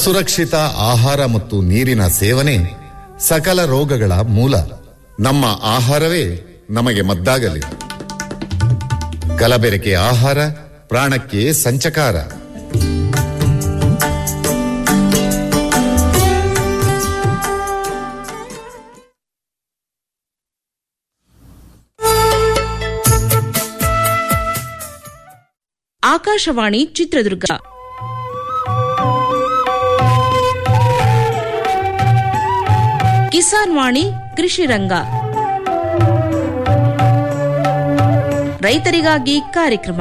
ಸುರಕ್ಷಿತ ಆಹಾರ ಮತ್ತು ನೀರಿನ ಸೇವನೆ ಸಕಲ ರೋಗಗಳ ಮೂಲ ನಮ್ಮ ಆಹಾರವೇ ನಮಗೆ ಮದ್ದಾಗಲಿ ಕಲಬೆರಕೆ ಆಹಾರ ಪ್ರಾಣಕ್ಕೆ ಸಂಚಕಾರ ಆಕಾಶವಾಣಿ ಚಿತ್ರದುರ್ಗ ಕಿಸಾನ್ ವಾಣಿ ಕೃಷಿ ರಂಗ ರೈತರಿಗಾಗಿ ಕಾರ್ಯಕ್ರಮ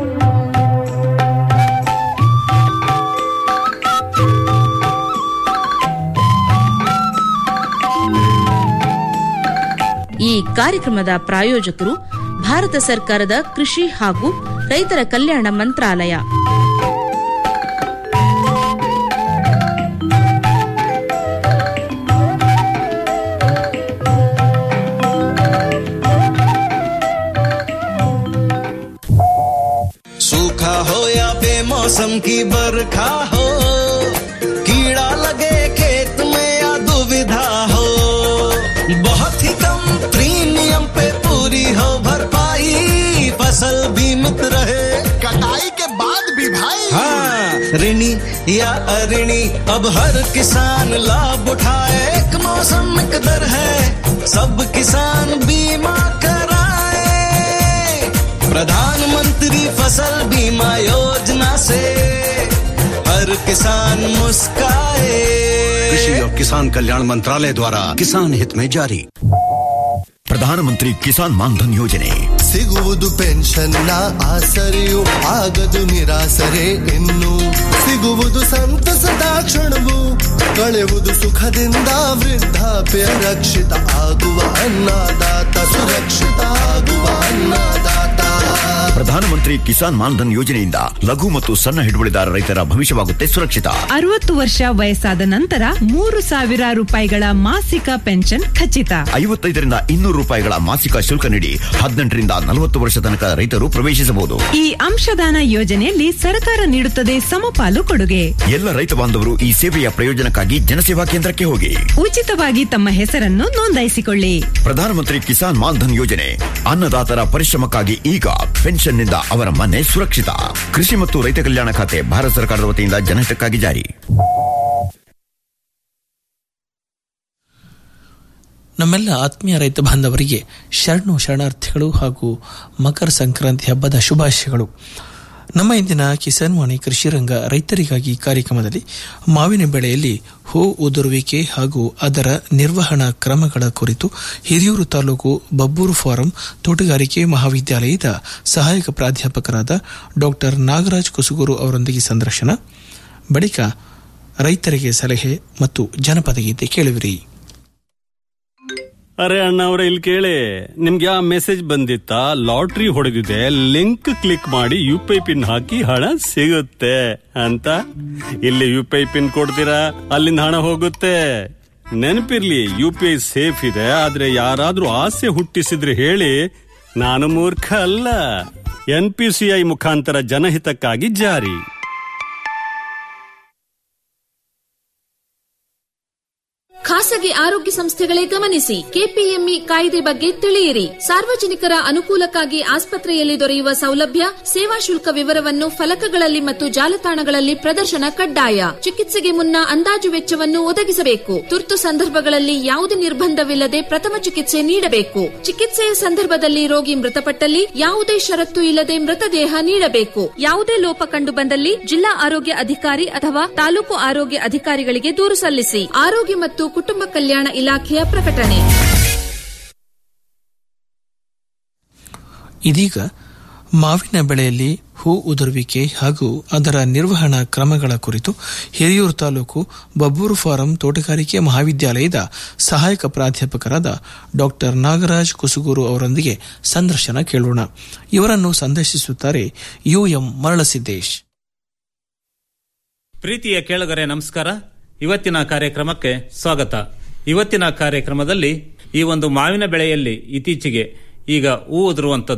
ಈ ಕಾರ್ಯಕ್ರಮದ ಪ್ರಾಯೋಜಕರು ಭಾರತ ಸರ್ಕಾರದ ಕೃಷಿ ಹಾಗೂ ರೈತರ ಕಲ್ಯಾಣ ಮಂತ್ರಾಲಯ सूखा हो या बेमौसम की बरखा हो कीड़ा लगे खेत में या दुविधा हो बहुत ही कम प्रीमियम पे पूरी हो भरपाई फसल बीमित रहे कटाई के बाद भी भाई हाँ ऋणी या अऋणी अब हर किसान लाभ उठाए एक मौसम एक दर है सब किसान बीमा कराए प्रधानमंत्री फसल बीमा योजना से हर किसान मुस्काए कृषि और किसान कल्याण मंत्रालय द्वारा किसान हित में जारी ಪ್ರಧಾನಮಂತ್ರಿ ಕಿಸಾನ್ ಮಾನ್ಧನ್ ಯೋಜನೆ ಸಿಗುವುದು ಪೆನ್ಷನ್ನ ಆಸರೆಯು ಆಗದು ನಿರಾಸರೆ ಇನ್ನು ಸಿಗುವುದು ಸಂತಸದ ಕ್ಷಣವು ಕಳೆಯುವುದು ಸುಖದಿಂದ ವೃದ್ಧಾಪ್ಯ ರಕ್ಷಿತ ಆಗುವ ಅನ್ನದಾತ ಸುರಕ್ಷಿತ ಆಗುವ ಅನ್ನದಾತ ಪ್ರಧಾನಮಂತ್ರಿ ಕಿಸಾನ್ ಮಾನ್ಧನ್ ಯೋಜನೆಯಿಂದ ಲಘು ಮತ್ತು ಸಣ್ಣ ಹಿಡುವಳಿದಾರ ರೈತರ ಭವಿಷ್ಯವಾಗುತ್ತೆ ಸುರಕ್ಷಿತ ಅರವತ್ತು ವರ್ಷ ವಯಸ್ಸಾದ ನಂತರ ಮೂರು ಸಾವಿರ ರೂಪಾಯಿಗಳ ಮಾಸಿಕ ಪೆನ್ಷನ್ ಖಚಿತ ಐವತ್ತೈದರಿಂದ ಇನ್ನೂರು ರೂಪಾಯಿಗಳ ಮಾಸಿಕ ಶುಲ್ಕ ನೀಡಿ ಹದಿನೆಂಟರಿಂದ ನಲವತ್ತು ವರ್ಷ ತನಕ ರೈತರು ಪ್ರವೇಶಿಸಬಹುದು ಈ ಅಂಶದಾನ ಯೋಜನೆಯಲ್ಲಿ ಸರ್ಕಾರ ನೀಡುತ್ತದೆ ಸಮಪಾಲು ಕೊಡುಗೆ ಎಲ್ಲ ರೈತ ಬಾಂಧವರು ಈ ಸೇವೆಯ ಪ್ರಯೋಜನಕ್ಕಾಗಿ ಜನಸೇವಾ ಕೇಂದ್ರಕ್ಕೆ ಹೋಗಿ ಉಚಿತವಾಗಿ ತಮ್ಮ ಹೆಸರನ್ನು ನೋಂದಾಯಿಸಿಕೊಳ್ಳಿ ಪ್ರಧಾನಮಂತ್ರಿ ಕಿಸಾನ್ ಮಾನ್ಧನ್ ಯೋಜನೆ ಅನ್ನದಾತರ ಪರಿಶ್ರಮಕ್ಕಾಗಿ ಈಗ ಪೆನ್ಷನ್ನಿಂದ ಅವರ ಮನೆ ಸುರಕ್ಷಿತ ಕೃಷಿ ಮತ್ತು ರೈತ ಕಲ್ಯಾಣ ಖಾತೆ ಭಾರತ ಸರ್ಕಾರದ ವತಿಯಿಂದ ಜನಹಿತಕ್ಕಾಗಿ ಜಾರಿ ನಮ್ಮೆಲ್ಲ ಆತ್ಮೀಯ ರೈತ ಬಾಂಧವರಿಗೆ ಶರಣು ಶರಣಾರ್ಥಿಗಳು ಹಾಗೂ ಮಕರ ಸಂಕ್ರಾಂತಿ ಹಬ್ಬದ ಶುಭಾಶಯಗಳು ನಮ್ಮ ಇಂದಿನ ಕಿಸಾನ್ ವಾಣಿ ಕೃಷಿ ರಂಗ ರೈತರಿಗಾಗಿ ಕಾರ್ಯಕ್ರಮದಲ್ಲಿ ಮಾವಿನ ಬೆಳೆಯಲ್ಲಿ ಹೂ ಉದುರುವಿಕೆ ಹಾಗೂ ಅದರ ನಿರ್ವಹಣಾ ಕ್ರಮಗಳ ಕುರಿತು ಹಿರಿಯೂರು ತಾಲೂಕು ಬಬ್ಬೂರು ಫಾರಂ ತೋಟಗಾರಿಕೆ ಮಹಾವಿದ್ಯಾಲಯದ ಸಹಾಯಕ ಪ್ರಾಧ್ಯಾಪಕರಾದ ಡಾಕ್ಟರ್ ನಾಗರಾಜ್ ಕುಸುಗೂರು ಅವರೊಂದಿಗೆ ಸಂದರ್ಶನ ಬಳಿಕ ರೈತರಿಗೆ ಸಲಹೆ ಮತ್ತು ಜನಪದ ಗೀತೆ ಕೇಳುವಿರಿ ಅರೆ ಅಣ್ಣ ಅವ್ರೆ ಇಲ್ಲಿ ಕೇಳಿ ನಿಮ್ಗೆ ಆ ಮೆಸೇಜ್ ಬಂದಿತ್ತಾ ಲಾಟ್ರಿ ಹೊಡೆದಿದೆ ಲಿಂಕ್ ಕ್ಲಿಕ್ ಮಾಡಿ ಯು ಪಿ ಐ ಪಿನ್ ಹಾಕಿ ಹಣ ಸಿಗುತ್ತೆ ಅಂತ ಇಲ್ಲಿ ಯು ಪಿ ಐ ಪಿನ್ ಕೊಡ್ತೀರಾ ಅಲ್ಲಿಂದ ಹಣ ಹೋಗುತ್ತೆ ನೆನಪಿರ್ಲಿ ಯು ಪಿ ಐ ಸೇಫ್ ಇದೆ ಆದ್ರೆ ಯಾರಾದ್ರೂ ಆಸೆ ಹುಟ್ಟಿಸಿದ್ರೆ ಹೇಳಿ ನಾನು ಮೂರ್ಖ ಅಲ್ಲ ಎನ್ ಪಿ ಸಿ ಐ ಮುಖಾಂತರ ಜನಹಿತಕ್ಕಾಗಿ ಜಾರಿ ಖಾಸಗಿ ಆರೋಗ್ಯ ಸಂಸ್ಥೆಗಳೇ ಗಮನಿಸಿ ಕೆಪಿಎಂಇ ಕಾಯ್ದೆ ಬಗ್ಗೆ ತಿಳಿಯಿರಿ ಸಾರ್ವಜನಿಕರ ಅನುಕೂಲಕ್ಕಾಗಿ ಆಸ್ಪತ್ರೆಯಲ್ಲಿ ದೊರೆಯುವ ಸೌಲಭ್ಯ ಸೇವಾ ಶುಲ್ಕ ವಿವರವನ್ನು ಫಲಕಗಳಲ್ಲಿ ಮತ್ತು ಜಾಲತಾಣಗಳಲ್ಲಿ ಪ್ರದರ್ಶನ ಕಡ್ಡಾಯ ಚಿಕಿತ್ಸೆಗೆ ಮುನ್ನ ಅಂದಾಜು ವೆಚ್ಚವನ್ನು ಒದಗಿಸಬೇಕು ತುರ್ತು ಸಂದರ್ಭಗಳಲ್ಲಿ ಯಾವುದೇ ನಿರ್ಬಂಧವಿಲ್ಲದೆ ಪ್ರಥಮ ಚಿಕಿತ್ಸೆ ನೀಡಬೇಕು ಚಿಕಿತ್ಸೆಯ ಸಂದರ್ಭದಲ್ಲಿ ರೋಗಿ ಮೃತಪಟ್ಟಲ್ಲಿ ಯಾವುದೇ ಷರತ್ತು ಇಲ್ಲದೆ ಮೃತದೇಹ ನೀಡಬೇಕು ಯಾವುದೇ ಲೋಪ ಕಂಡು ಬಂದಲ್ಲಿ ಜಿಲ್ಲಾ ಆರೋಗ್ಯ ಅಧಿಕಾರಿ ಅಥವಾ ತಾಲೂಕು ಆರೋಗ್ಯ ಅಧಿಕಾರಿಗಳಿಗೆ ದೂರು ಸಲ್ಲಿಸಿ ಆರೋಗ್ಯ ಮತ್ತು ಕುಟುಂಬ ಕಲ್ಯಾಣ ಇಲಾಖೆಯ ಪ್ರಕಟಣೆ ಇದೀಗ ಮಾವಿನ ಬೆಳೆಯಲ್ಲಿ ಹೂ ಉದುರುವಿಕೆ ಹಾಗೂ ಅದರ ನಿರ್ವಹಣಾ ಕ್ರಮಗಳ ಕುರಿತು ಹಿರಿಯೂರು ತಾಲೂಕು ಬಬ್ಬೂರು ಫಾರಂ ತೋಟಗಾರಿಕೆ ಮಹಾವಿದ್ಯಾಲಯದ ಸಹಾಯಕ ಪ್ರಾಧ್ಯಾಪಕರಾದ ಡಾಕ್ಟರ್ ನಾಗರಾಜ್ ಕುಸುಗೂರು ಅವರೊಂದಿಗೆ ಸಂದರ್ಶನ ಕೇಳೋಣ ಇವರನ್ನು ಸಂದರ್ಶಿಸುತ್ತಾರೆ ಯುಎಂ ಮರಳಸಿದ್ದೇಶ್ ಪ್ರೀತಿಯ ಕೇಳುಗರೆ ನಮಸ್ಕಾರ ಇವತ್ತಿನ ಕಾರ್ಯಕ್ರಮಕ್ಕೆ ಸ್ವಾಗತ ಇವತ್ತಿನ ಕಾರ್ಯಕ್ರಮದಲ್ಲಿ ಈ ಒಂದು ಮಾವಿನ ಬೆಳೆಯಲ್ಲಿ ಇತ್ತೀಚೆಗೆ ಈಗ ಹೂ ಉದುರುವಂಥದ್ದು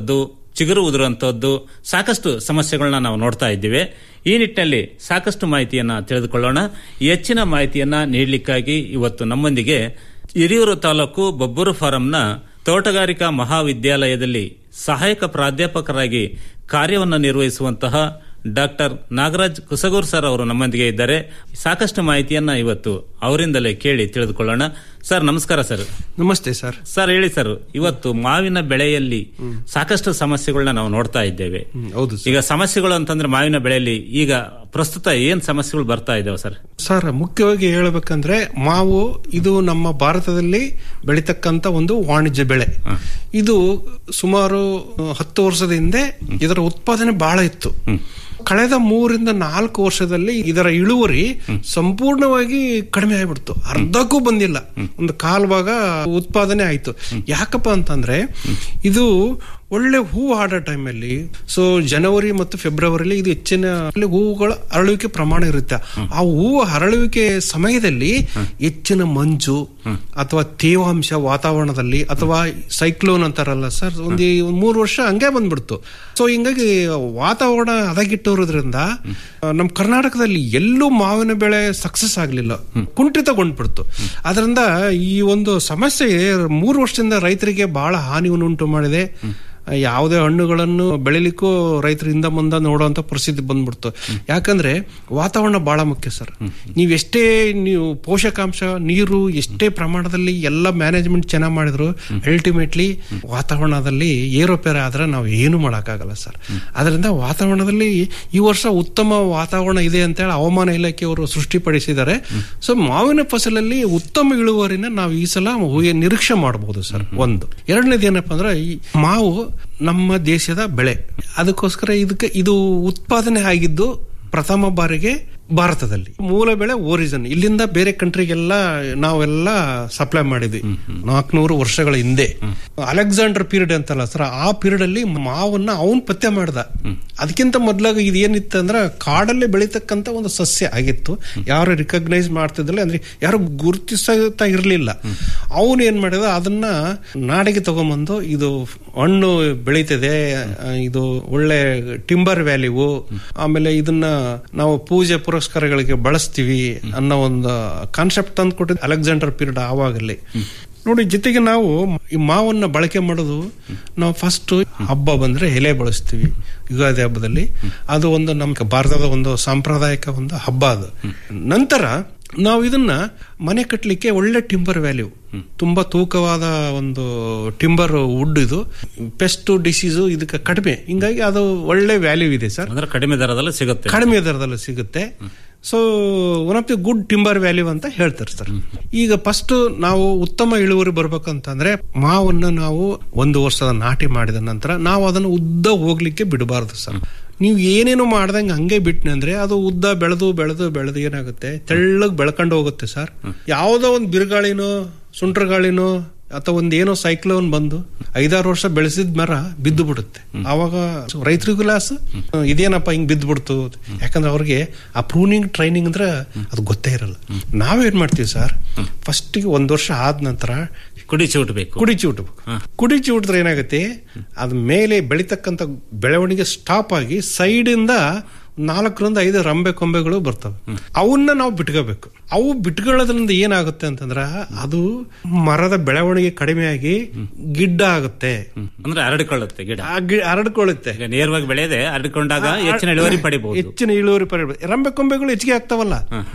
ಚಿಗುರು ಉದುರುವಂತಹದ್ದು ಸಾಕಷ್ಟು ಸಮಸ್ಯೆಗಳನ್ನ ನಾವು ನೋಡ್ತಾ ಇದ್ದೀವಿ ಈ ನಿಟ್ಟಿನಲ್ಲಿ ಸಾಕಷ್ಟು ಮಾಹಿತಿಯನ್ನ ತಿಳಿದುಕೊಳ್ಳೋಣ ಹೆಚ್ಚಿನ ಮಾಹಿತಿಯನ್ನ ನೀಡಲಿಕ್ಕಾಗಿ ಇವತ್ತು ನಮ್ಮೊಂದಿಗೆ ಹಿರಿಯೂರು ತಾಲೂಕು ಬೊಬ್ಬೂರು ಫಾರಂನ ತೋಟಗಾರಿಕಾ ಮಹಾವಿದ್ಯಾಲಯದಲ್ಲಿ ಸಹಾಯಕ ಪ್ರಾಧ್ಯಾಪಕರಾಗಿ ಕಾರ್ಯವನ್ನು ನಿರ್ವಹಿಸುವಂತಹ ಡಾಕ್ಟರ್ ನಾಗರಾಜ್ ಕುಸಗೂರ್ ಸರ್ ಅವರು ನಮ್ಮೊಂದಿಗೆ ಇದ್ದಾರೆ ಸಾಕಷ್ಟು ಮಾಹಿತಿಯನ್ನ ಇವತ್ತು ಅವರಿಂದಲೇ ಕೇಳಿ ತಿಳಿದುಕೊಳ್ಳೋಣ ಸರ್ ನಮಸ್ಕಾರ ಸರ್ ನಮಸ್ತೆ ಸರ್ ಸರ್ ಹೇಳಿ ಸರ್ ಇವತ್ತು ಮಾವಿನ ಬೆಳೆಯಲ್ಲಿ ಸಾಕಷ್ಟು ಸಮಸ್ಯೆಗಳನ್ನ ನಾವು ನೋಡ್ತಾ ಇದ್ದೇವೆ ಹೌದು ಈಗ ಸಮಸ್ಯೆಗಳು ಅಂತಂದ್ರೆ ಮಾವಿನ ಬೆಳೆಯಲ್ಲಿ ಈಗ ಪ್ರಸ್ತುತ ಏನ್ ಸಮಸ್ಯೆಗಳು ಬರ್ತಾ ಇದಾವೆ ಸರ್ ಸರ್ ಮುಖ್ಯವಾಗಿ ಹೇಳಬೇಕಂದ್ರೆ ಮಾವು ಇದು ನಮ್ಮ ಭಾರತದಲ್ಲಿ ಬೆಳೀತಕ್ಕಂತ ಒಂದು ವಾಣಿಜ್ಯ ಬೆಳೆ ಇದು ಸುಮಾರು ಹತ್ತು ವರ್ಷದ ಹಿಂದೆ ಇದರ ಉತ್ಪಾದನೆ ಬಹಳ ಇತ್ತು ಕಳೆದ ಮೂರಿಂದ ನಾಲ್ಕು ವರ್ಷದಲ್ಲಿ ಇದರ ಇಳುವರಿ ಸಂಪೂರ್ಣವಾಗಿ ಕಡಿಮೆ ಆಗ್ಬಿಡ್ತು ಅರ್ಧಕ್ಕೂ ಬಂದಿಲ್ಲ ಒಂದು ಕಾಲ್ ಭಾಗ ಉತ್ಪಾದನೆ ಆಯ್ತು ಯಾಕಪ್ಪ ಅಂತಂದ್ರೆ ಇದು ಒಳ್ಳೆ ಹೂ ಆಡೋ ಟೈಮಲ್ಲಿ ಸೊ ಜನವರಿ ಮತ್ತು ಫೆಬ್ರವರಿಲಿ ಇದು ಹೆಚ್ಚಿನ ಹೂವುಗಳ ಅರಳುವಿಕೆ ಪ್ರಮಾಣ ಇರುತ್ತೆ ಆ ಹೂವು ಅರಳುವಿಕೆ ಸಮಯದಲ್ಲಿ ಹೆಚ್ಚಿನ ಮಂಜು ಅಥವಾ ತೇವಾಂಶ ವಾತಾವರಣದಲ್ಲಿ ಅಥವಾ ಸೈಕ್ಲೋನ್ ಅಂತಾರಲ್ಲ ಸರ್ ಒಂದು ಮೂರು ವರ್ಷ ಹಂಗೆ ಬಂದ್ಬಿಡ್ತು ಸೊ ಹಿಂಗಾಗಿ ವಾತಾವರಣ ಹದಗಿಟ್ಟಿರೋದ್ರಿಂದ ನಮ್ಮ ಕರ್ನಾಟಕದಲ್ಲಿ ಎಲ್ಲೂ ಮಾವಿನ ಬೆಳೆ ಸಕ್ಸಸ್ ಆಗ್ಲಿಲ್ಲ ಕುಂಠಿತಗೊಂಡ್ಬಿಡ್ತು ಅದರಿಂದ ಈ ಒಂದು ಸಮಸ್ಯೆ ಮೂರು ವರ್ಷದಿಂದ ರೈತರಿಗೆ ಬಹಳ ಹಾನಿಯನ್ನು ಉಂಟು ಮಾಡಿದೆ ಯಾವುದೇ ಹಣ್ಣುಗಳನ್ನು ಬೆಳಿಲಿಕ್ಕೂ ರೈತರಿಂದ ಮುಂದೆ ನೋಡುವಂತ ಪರಿಸ್ಥಿತಿ ಬಂದ್ಬಿಡ್ತು ಯಾಕಂದ್ರೆ ವಾತಾವರಣ ಬಹಳ ಮುಖ್ಯ ಸರ್ ನೀವು ಎಷ್ಟೇ ನೀವು ಪೋಷಕಾಂಶ ನೀರು ಎಷ್ಟೇ ಪ್ರಮಾಣದಲ್ಲಿ ಎಲ್ಲ ಮ್ಯಾನೇಜ್ಮೆಂಟ್ ಚೆನ್ನಾಗಿ ಮಾಡಿದ್ರು ಅಲ್ಟಿಮೇಟ್ಲಿ ವಾತಾವರಣದಲ್ಲಿ ಏರೋಪೇರ ಆದ್ರೆ ನಾವು ಏನು ಮಾಡೋಕ್ಕಾಗಲ್ಲ ಸರ್ ಅದರಿಂದ ವಾತಾವರಣದಲ್ಲಿ ಈ ವರ್ಷ ಉತ್ತಮ ವಾತಾವರಣ ಇದೆ ಅಂತ ಹೇಳಿ ಹವಾಮಾನ ಇಲಾಖೆಯವರು ಸೃಷ್ಟಿಪಡಿಸಿದ್ದಾರೆ ಸೊ ಮಾವಿನ ಫಸಲಲ್ಲಿ ಉತ್ತಮ ಇಳುವರಿನ ನಾವು ಈ ಸಲ ನಿರೀಕ್ಷೆ ಮಾಡಬಹುದು ಸರ್ ಒಂದು ಎರಡನೇದು ಏನಪ್ಪಾ ಅಂದ್ರೆ ಈ ಮಾವು ನಮ್ಮ ದೇಶದ ಬೆಳೆ ಅದಕ್ಕೋಸ್ಕರ ಇದಕ್ಕೆ ಇದು ಉತ್ಪಾದನೆ ಆಗಿದ್ದು ಪ್ರಥಮ ಬಾರಿಗೆ ಭಾರತದಲ್ಲಿ ಮೂಲ ಬೆಳೆ ಓರಿಜನ್ ಇಲ್ಲಿಂದ ಬೇರೆ ಕಂಟ್ರಿಗೆಲ್ಲ ನಾವೆಲ್ಲ ಸಪ್ಲೈ ಮಾಡಿದ್ವಿ ನಾಲ್ಕನೂರು ವರ್ಷಗಳ ಹಿಂದೆ ಅಲೆಕ್ಸಾಂಡರ್ ಪೀರಿಯಡ್ ಅಂತಲ್ಲ ಸರ್ ಆ ಪೀರಿಯಡ್ ಅಲ್ಲಿ ಮಾವನ್ನ ಅವನ್ ಪತ್ತೆ ಮಾಡ್ದ ಅದಕ್ಕಿಂತ ಮೊದ್ಲಾಗ ಇದು ಏನಿತ್ತು ಅಂದ್ರೆ ಕಾಡಲ್ಲೇ ಬೆಳೀತಕ್ಕಂತ ಒಂದು ಸಸ್ಯ ಆಗಿತ್ತು ಯಾರು ರಿಕಗ್ನೈಸ್ ಮಾಡ್ತಿದ್ದಿಲ್ಲ ಅಂದ್ರೆ ಯಾರು ಗುರುತಿಸ್ತಾ ಇರಲಿಲ್ಲ ಅವನು ಏನ್ ಮಾಡಿದ ಅದನ್ನ ನಾಡಿಗೆ ತಗೊಂಬಂದು ಇದು ಹಣ್ಣು ಬೆಳೀತದೆ ಇದು ಒಳ್ಳೆ ಟಿಂಬರ್ ವ್ಯಾಲ್ಯೂ ಆಮೇಲೆ ಇದನ್ನ ನಾವು ಪೂಜೆ ಪುರಸ್ಕಾರಗಳಿಗೆ ಬಳಸ್ತೀವಿ ಅನ್ನೋ ಒಂದು ಕಾನ್ಸೆಪ್ಟ್ ತಂದು ಕೊಟ್ಟಿದ್ದು ಅಲೆಕ್ಸಾಂಡರ್ ಪೀರಿಯಡ್ ಆವಾಗಲ್ಲಿ ನೋಡಿ ಜೊತೆಗೆ ನಾವು ಈ ಮಾವನ್ನ ಬಳಕೆ ಮಾಡೋದು ನಾವು ಫಸ್ಟ್ ಹಬ್ಬ ಬಂದ್ರೆ ಎಲೆ ಬಳಸ್ತೀವಿ ಯುಗಾದಿ ಹಬ್ಬದಲ್ಲಿ ಅದು ಒಂದು ನಮ್ಮ ಭಾರತದ ಒಂದು ಸಾಂಪ್ರದಾಯಿಕ ಒಂದು ಹಬ್ಬ ಅದು ನಂತರ ನಾವು ಇದನ್ನ ಮನೆ ಕಟ್ಟಲಿಕ್ಕೆ ಒಳ್ಳೆ ಟಿಂಬರ್ ವ್ಯಾಲ್ಯೂ ತುಂಬಾ ತೂಕವಾದ ಒಂದು ಟಿಂಬರ್ ವುಡ್ ಇದು ಪೆಸ್ಟ್ ಡಿಸೀಸು ಇದಕ್ಕೆ ಕಡಿಮೆ ಹಿಂಗಾಗಿ ಅದು ಒಳ್ಳೆ ವ್ಯಾಲ್ಯೂ ಇದೆ ಸರ್ ಅಂದ್ರೆ ಕಡಿಮೆ ದರದಲ್ಲಿ ಸಿಗುತ್ತೆ ಕಡಿಮೆ ದರದಲ್ಲಿ ಸಿಗುತ್ತೆ so one of the good timber value ಅಂತ ಹೇಳ್ತಾರೆ ಸರ್ ಈಗ ಫಸ್ಟ್ ನಾವು ಉತ್ತಮ ಇಳುವರಿ ಬರ್ಬೇಕಂತಂದ್ರೆ ಮಾವನ್ನ ನಾವು ಒಂದು ವರ್ಷದ ನಾಟಿ ಮಾಡಿದ ನಂತರ ನಾವು ಅದನ್ನು ಉದ್ದ ಹೋಗ್ಲಿಕ್ಕೆ ಬಿಡಬಾರದು ಸರ್ ನೀವು ಏನೇನು ಮಾಡ್ದಂಗೆ ಹಂಗೆ ಬಿಟ್ನೆ ಅಂದ್ರೆ ಅದು ಉದ್ದ ಬೆಳೆದು ಬೆಳೆದು ಬೆಳೆದು ಏನಾಗುತ್ತೆ ತೆಳ್ಳಗ್ ಬೆಳ್ಕೊಂಡು ಹೋಗುತ್ತೆ ಸರ್ ಯಾವುದೋ ಒಂದು ಬಿರುಗಾಳಿನೋ ಸುಂಟ್ರ ಗಾಳಿನೋ ಅಥವಾ ಒಂದ್ ಏನೋ ಸೈಕ್ಲೋನ್ ಬಂದು ಐದಾರು ವರ್ಷ ಬೆಳೆಸಿದ ಮರ ಬಿದ್ದು ಬಿಡುತ್ತೆ ಆವಾಗ ರೈತರಿಗೂ ಲಾಸ್ ಇದೇನಪ್ಪ ಹಿಂಗ್ ಬಿದ್ದು ಬಿಡ್ತು ಯಾಕಂದ್ರೆ ಅವ್ರಿಗೆ ಆ ಪ್ರೂನಿಂಗ್ ಟ್ರೈನಿಂಗ್ ಅಂದ್ರೆ ಅದು ಗೊತ್ತೇ ಇರಲ್ಲ ನಾವೇನ್ ಮಾಡ್ತೀವಿ ಸರ್ ಫಸ್ಟ್ ಒಂದ್ ವರ್ಷ ಆದ ನಂತರ ಕುಡಿಸಿ ಉಟ್ಬೇಕು ಕುಡಿಚಿ ಉಟ್ಬೇಕು ಕುಡಿಚಿ ಉಟ್ಟಿದ್ರೆ ಏನಾಗುತ್ತೆ ಅದ್ ಮೇಲೆ ಬೆಳಿತಕ್ಕಂತ ಬೆಳವಣಿಗೆ ಸ್ಟಾಪ್ ಆಗಿ ಸೈಡ್ ಇಂದ ನಾಲ್ಕರಿಂದ ಐದು ರಂಬೆ ಕೊಂಬೆಗಳು ಬರ್ತವೆ ಅವನ್ನ ನಾವು ಬಿಟ್ಕೋಬೇಕು ಅವು ಬಿಟ್ಕೊಳ್ಳೋದ್ರಿಂದ ಏನಾಗುತ್ತೆ ಅಂತಂದ್ರ ಅದು ಮರದ ಬೆಳವಣಿಗೆ ಕಡಿಮೆಯಾಗಿ ಗಿಡ್ಡ ಆಗುತ್ತೆ ಅಂದ್ರೆ ಹರಡಿಕೊಳ್ಳುತ್ತೆ ಗಿಡ ಆ ಗಿ- ಹರಡ್ಕೊಳ್ಳುತ್ತೆ ಈಗ ನೇರವಾಗಿ ಬೆಳೆಯದೆ ಹರಡಿಕೊಂಡಾಗ ಹೆಚ್ಚಿನ ಇಳುವರಿ ಪಡಿಬಹುದು ಹೆಚ್ಚಿನ ಇಳುವರಿ ಪಡಿಬಹುದು ರಂಬೆ ಕೊಂಬೆಗಳು ಹೆಚ್ಚಿಗೆ ಆಗ್ತಾವಲ್ಲ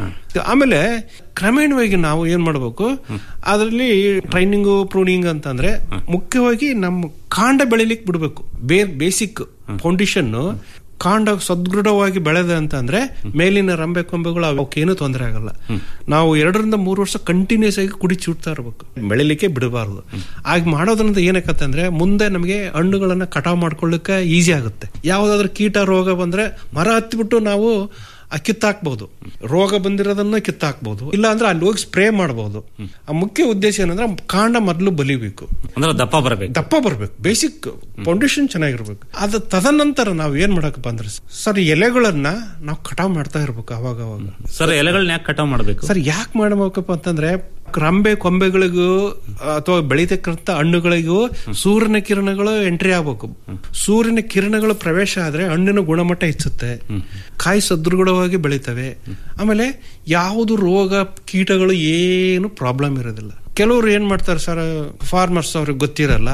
ಆಮೇಲೆ ಕ್ರಮೇಣವಾಗಿ ನಾವು ಏನ್ ಮಾಡಬೇಕು ಅದರಲ್ಲಿ ಟ್ರೈನಿಂಗು ಪ್ರೂನಿಂಗ್ ಅಂತಂದ್ರೆ ಮುಖ್ಯವಾಗಿ ನಮ್ಮ ಕಾಂಡ ಬೆಳಿಲಿಕ್ಕೆ ಬಿಡಬೇಕು ಬೇರ್ ಬೇಸಿಕ್ ಫೌಂಡೇಶನ್ ಕಾಂಡ ಸದೃಢವಾಗಿ ಬೆಳೆದ ಅಂತಂದ್ರೆ ಮೇಲಿನ ರಂಬೆ ಕೊಂಬೆಗಳು ಅವಕ್ಕೇನು ತೊಂದರೆ ಆಗಲ್ಲ ನಾವು ಎರಡರಿಂದ ಮೂರು ವರ್ಷ ಕಂಟಿನ್ಯೂಸ್ ಆಗಿ ಕುಡಿ ಚುಡ್ತಾ ಇರ್ಬೇಕು ಬೆಳಿಲಿಕ್ಕೆ ಬಿಡಬಾರದು ಆಗ ಮಾಡೋದ್ರಿಂದ ಏನಕ್ಕತ್ತೆ ಅಂದ್ರೆ ಮುಂದೆ ನಮಗೆ ಹಣ್ಣುಗಳನ್ನ ಕಟಾವ್ ಮಾಡ್ಕೊಳ್ಳಿಕ್ಕೆ ಈಸಿ ಆಗುತ್ತೆ ಯಾವ್ದಾದ್ರು ಕೀಟ ರೋಗ ಬಂದ್ರೆ ಮರ ಹತ್ತಿಬಿಟ್ಟು ನಾವು ಆ ಕಿತ್ತಾಕ್ಬಹುದು ರೋಗ ಬಂದಿರೋದನ್ನ ಕಿತ್ತಾಕ್ಬಹುದು ಇಲ್ಲ ಅಂದ್ರೆ ಅಲ್ಲಿ ಹೋಗಿ ಸ್ಪ್ರೇ ಮಾಡಬಹುದು ಆ ಮುಖ್ಯ ಉದ್ದೇಶ ಏನಂದ್ರೆ ಕಾಂಡ ಮೊದಲು ಬಲಿಬೇಕು ಅಂದ್ರೆ ದಪ್ಪ ಬರಬೇಕು ದಪ್ಪ ಬರ್ಬೇಕು ಬೇಸಿಕ್ ಫೌಂಡೇಶನ್ ಚೆನ್ನಾಗಿರ್ಬೇಕು ಅದು ತದನಂತರ ನಾವು ಏನ್ ಮಾಡಕಪ್ಪ ಅಂದ್ರೆ ಸರ್ ಎಲೆಗಳನ್ನ ನಾವು ಕಟಾವ್ ಮಾಡ್ತಾ ಇರ್ಬೇಕು ಅವಾಗ ಅವಾಗ ಸರ್ ಎಲೆಗಳನ್ನ ಯಾಕೆ ಕಟಾವ್ ಮಾಡಬೇಕು ಸರ್ ಯಾಕೆ ಮಾಡಬೇಕಪ್ಪ ಅಂತಂದ್ರೆ ರಂಬೆ ಕೊಂಬೆಗಳಿಗೂ ಅಥವಾ ಬೆಳೀತಕ್ಕಂಥ ಹಣ್ಣುಗಳಿಗೂ ಸೂರ್ಯನ ಕಿರಣಗಳು ಎಂಟ್ರಿ ಆಗ್ಬೇಕು ಸೂರ್ಯನ ಕಿರಣಗಳು ಪ್ರವೇಶ ಆದ್ರೆ ಹಣ್ಣಿನ ಗುಣಮಟ್ಟ ಹೆಚ್ಚುತ್ತೆ ಕಾಯಿ ಸದೃಢವಾಗಿ ಬೆಳಿತವೆ ಆಮೇಲೆ ಯಾವುದು ರೋಗ ಕೀಟಗಳು ಏನು ಪ್ರಾಬ್ಲಮ್ ಇರೋದಿಲ್ಲ ಕೆಲವರು ಏನ್ ಮಾಡ್ತಾರೆ ಸರ್ ಫಾರ್ಮರ್ಸ್ ಅವ್ರಿಗೆ ಗೊತ್ತಿರಲ್ಲ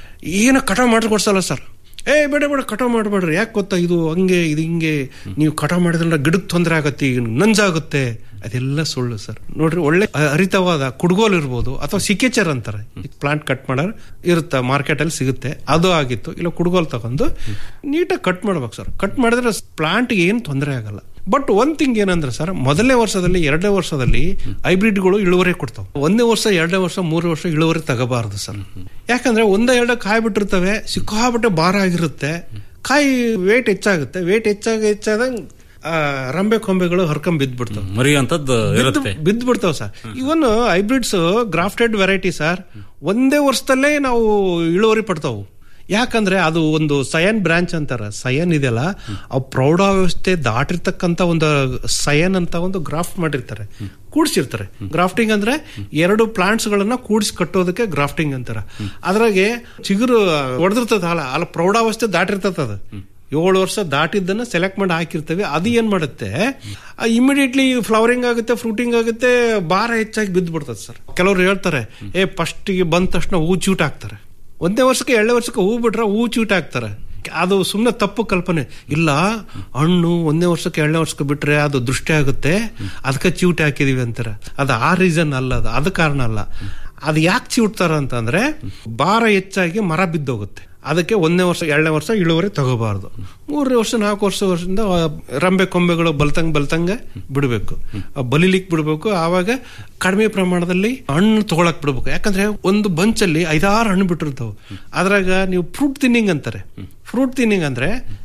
ಏನು ಕಟಾವ್ ಮಾಡಿ ಕೊಡ್ಸಲ್ಲ ಸರ್ ಏ ಬೇಡ ಬೇಡ ಕಟಾವ್ ಮಾಡಬೇಡ್ರಿ ಯಾಕೆ ಗೊತ್ತಾ ಇದು ಹಂಗೆ ಇದು ಹಿಂಗೆ ನೀವು ಕಟಾವ್ ಮಾಡಿದ್ರೆ ಗಿಡಕ್ಕೆ ತೊಂದರೆ ಆಗತ್ತೆ ಈಗ ನಂಜಾಗುತ್ತೆ ಅದೆಲ್ಲ ಸುಳ್ಳು ಸರ್ ನೋಡ್ರಿ ಒಳ್ಳೆ ಹರಿತವಾದ ಕುಡ್ಗೋಲ್ ಇರ್ಬೋದು ಅಥವಾ ಸಿಕೇಚರ್ ಅಂತಾರೆ ಪ್ಲಾಂಟ್ ಕಟ್ ಮಾಡೋರು ಇರುತ್ತೆ ಮಾರ್ಕೆಟ್ ಅಲ್ಲಿ ಸಿಗುತ್ತೆ ಅದು ಆಗಿತ್ತು ಇಲ್ಲ ಕುಡ್ಗೋಲ್ ತಗೊಂಡು ನೀಟಾಗಿ ಕಟ್ ಮಾಡ್ಬೇಕು ಸರ್ ಕಟ್ ಮಾಡಿದ್ರೆ ಪ್ಲಾಂಟ್ ಏನು ತೊಂದರೆ ಆಗಲ್ಲ ಬಟ್ ಒಂದ್ ಥಿಂಗ್ ಏನಂದ್ರೆ ಸರ್ ಮೊದಲನೇ ವರ್ಷದಲ್ಲಿ ಎರಡನೇ ವರ್ಷದಲ್ಲಿ ಹೈಬ್ರಿಡ್ಗಳು ಇಳುವರಿ ಕೊಡ್ತಾವೆ ಒಂದನೇ ವರ್ಷ ಎರಡನೇ ವರ್ಷ ಮೂರನೇ ವರ್ಷ ಇಳುವರಿ ತಗೋಬಾರದು ಸರ್ ಯಾಕಂದ್ರೆ ಒಂದ ಎರಡು ಕಾಯಿ ಬಿಟ್ಟಿರ್ತವೆ ಸಿಕ್ಕಾಬಿಟ್ಟೆ ಭಾರ ಆಗಿರುತ್ತೆ ಕಾಯಿ ವೇಟ್ ಹೆಚ್ಚಾಗುತ್ತೆ ವೇಟ್ ಹೆಚ್ಚಾಗಿ ಹೆಚ್ಚಾದಂಗ್ ಆ, ರಂಬೆ ಕೊಂಬೆಗಳು ಹರ್ಕೊಂಡ್ ಬಿದ್ದ್ಬಿಡ್ತಾವೆ ಮರಿಯುವಂತದ್ದು ಇರುತ್ತೆ ಬಿದ್ದು ಬಿಡ್ತಾವ sir even hybrids grafted variety sir ಒಂದೇ ವರ್ಷದಲ್ಲೇ ನಾವು ಇಳುವರಿ ಪಡ್ತಾವು ಯಾಕಂದ್ರೆ ಅದು ಒಂದು ಸಯನ್ ಬ್ರಾಂಚ್ ಅಂತಾರ ಸಯನ್ ಇದೆಯಲ್ಲ ಅವು ಪ್ರೌಢಾವಸ್ಥೆ ದಾಟಿರ್ತಕ್ಕಂತ ಒಂದು ಸಯನ್ ಅಂತ ಒಂದು ಗ್ರಾಫ್ಟ್ ಮಾಡಿರ್ತಾರೆ ಕೂಡಿಸಿರ್ತಾರೆ ಗ್ರಾಫ್ಟಿಂಗ್ ಅಂದ್ರೆ ಎರಡು ಪ್ಲಾಂಟ್ಸ್ ಗಳನ್ನ ಕೂಡಿಸಿ ಕಟ್ಟೋದಕ್ಕೆ ಗ್ರಾಫ್ಟಿಂಗ್ ಅಂತಾರ ಅದ್ರಾಗೆ ಚಿಗುರು ಹೊಡೆದಿರ್ತದ ಅಲ್ಲ ಅಲ್ಲ ಪ್ರೌಢಾವಸ್ಥೆ ದಾಟಿರ್ತದ ಅದು ಏಳು ವರ್ಷ ದಾಟಿದ್ದನ್ನ ಸೆಲೆಕ್ಟ್ ಮಾಡಿ ಹಾಕಿರ್ತೇವೆ ಅದು ಏನ್ ಮಾಡುತ್ತೆ ಇಮಿಡಿಯೇಟ್ಲಿ ಫ್ಲವರಿಂಗ್ ಆಗುತ್ತೆ ಫ್ರೂಟಿಂಗ್ ಆಗುತ್ತೆ ಭಾರ ಹೆಚ್ಚಾಗಿ ಬಿದ್ದು ಬಿಡ್ತದೆ ಸರ್ ಕೆಲವರು ಹೇಳ್ತಾರೆ ಏ ಫಸ್ಟಿಗೆ ಬಂದ ತಕ್ಷಣ ಹೂ ಚೂಟ್ ಹಾಕ್ತಾರೆ ಒಂದೇ ವರ್ಷಕ್ಕೆ ಎರಡನೇ ವರ್ಷಕ್ಕೆ ಹೂ ಬಿಟ್ರೆ ಹೂ ಚೂಟ್ ಹಾಕ್ತಾರೆ ಅದು ಸುಮ್ಮನೆ ತಪ್ಪು ಕಲ್ಪನೆ ಇಲ್ಲ ಹಣ್ಣು ಒಂದನೇ ವರ್ಷಕ್ಕೆ ಎರಡನೇ ವರ್ಷಕ್ಕೆ ಬಿಟ್ರೆ ಅದು ದೃಷ್ಟಿ ಆಗುತ್ತೆ ಅದಕ್ಕೆ ಚಿವುಟಿ ಹಾಕಿದೀವಿ ಅಂತಾರೆ ಅದು ಆ ರೀಸನ್ ಅಲ್ಲ ಅದು ಅದು ಕಾರಣ ಅಲ್ಲ ಅದು ಯಾಕೆ ಚಿವುಟ್ತಾರ ಅಂತಂದ್ರೆ ಭಾರ ಹೆಚ್ಚಾಗಿ ಮರ ಬಿದ್ದೋಗುತ್ತೆ ಅದಕ್ಕೆ ಒಂದನೇ ವರ್ಷ ಎರಡನೇ ವರ್ಷ ಇಳುವರಿ ತಗೋಬಾರ್ದು ಮೂರನೇ ವರ್ಷ ನಾಲ್ಕು ವರ್ಷ ವರ್ಷದಿಂದ ಆ ರಂಬೆ ಕೊಂಬೆಗಳು ಬಲ್ತಂಗ್ ಬಲ್ತಂಗ ಬಿಡಬೇಕು ಬಲಿಲಿಕ್ ಬಿಡಬೇಕು ಆವಾಗ ಕಡಿಮೆ ಪ್ರಮಾಣದಲ್ಲಿ ಹಣ್ಣು ತಗೊಳಕ್ ಬಿಡ್ಬೇಕು ಯಾಕಂದ್ರೆ ಒಂದು ಬಂಚಲ್ಲಿ ಐದಾರು ಹಣ್ಣು ಬಿಟ್ಟಿರ್ತಾವೆ ಅದ್ರಾಗ ನೀವು ಫ್ರೂಟ್ ತಿನ್ನಿಂಗ್ ಅಂತಾರೆ ಫ್ರೂಟ್ ತಿನ್ನಿಂಗ್ ಅಂದ್ರೆ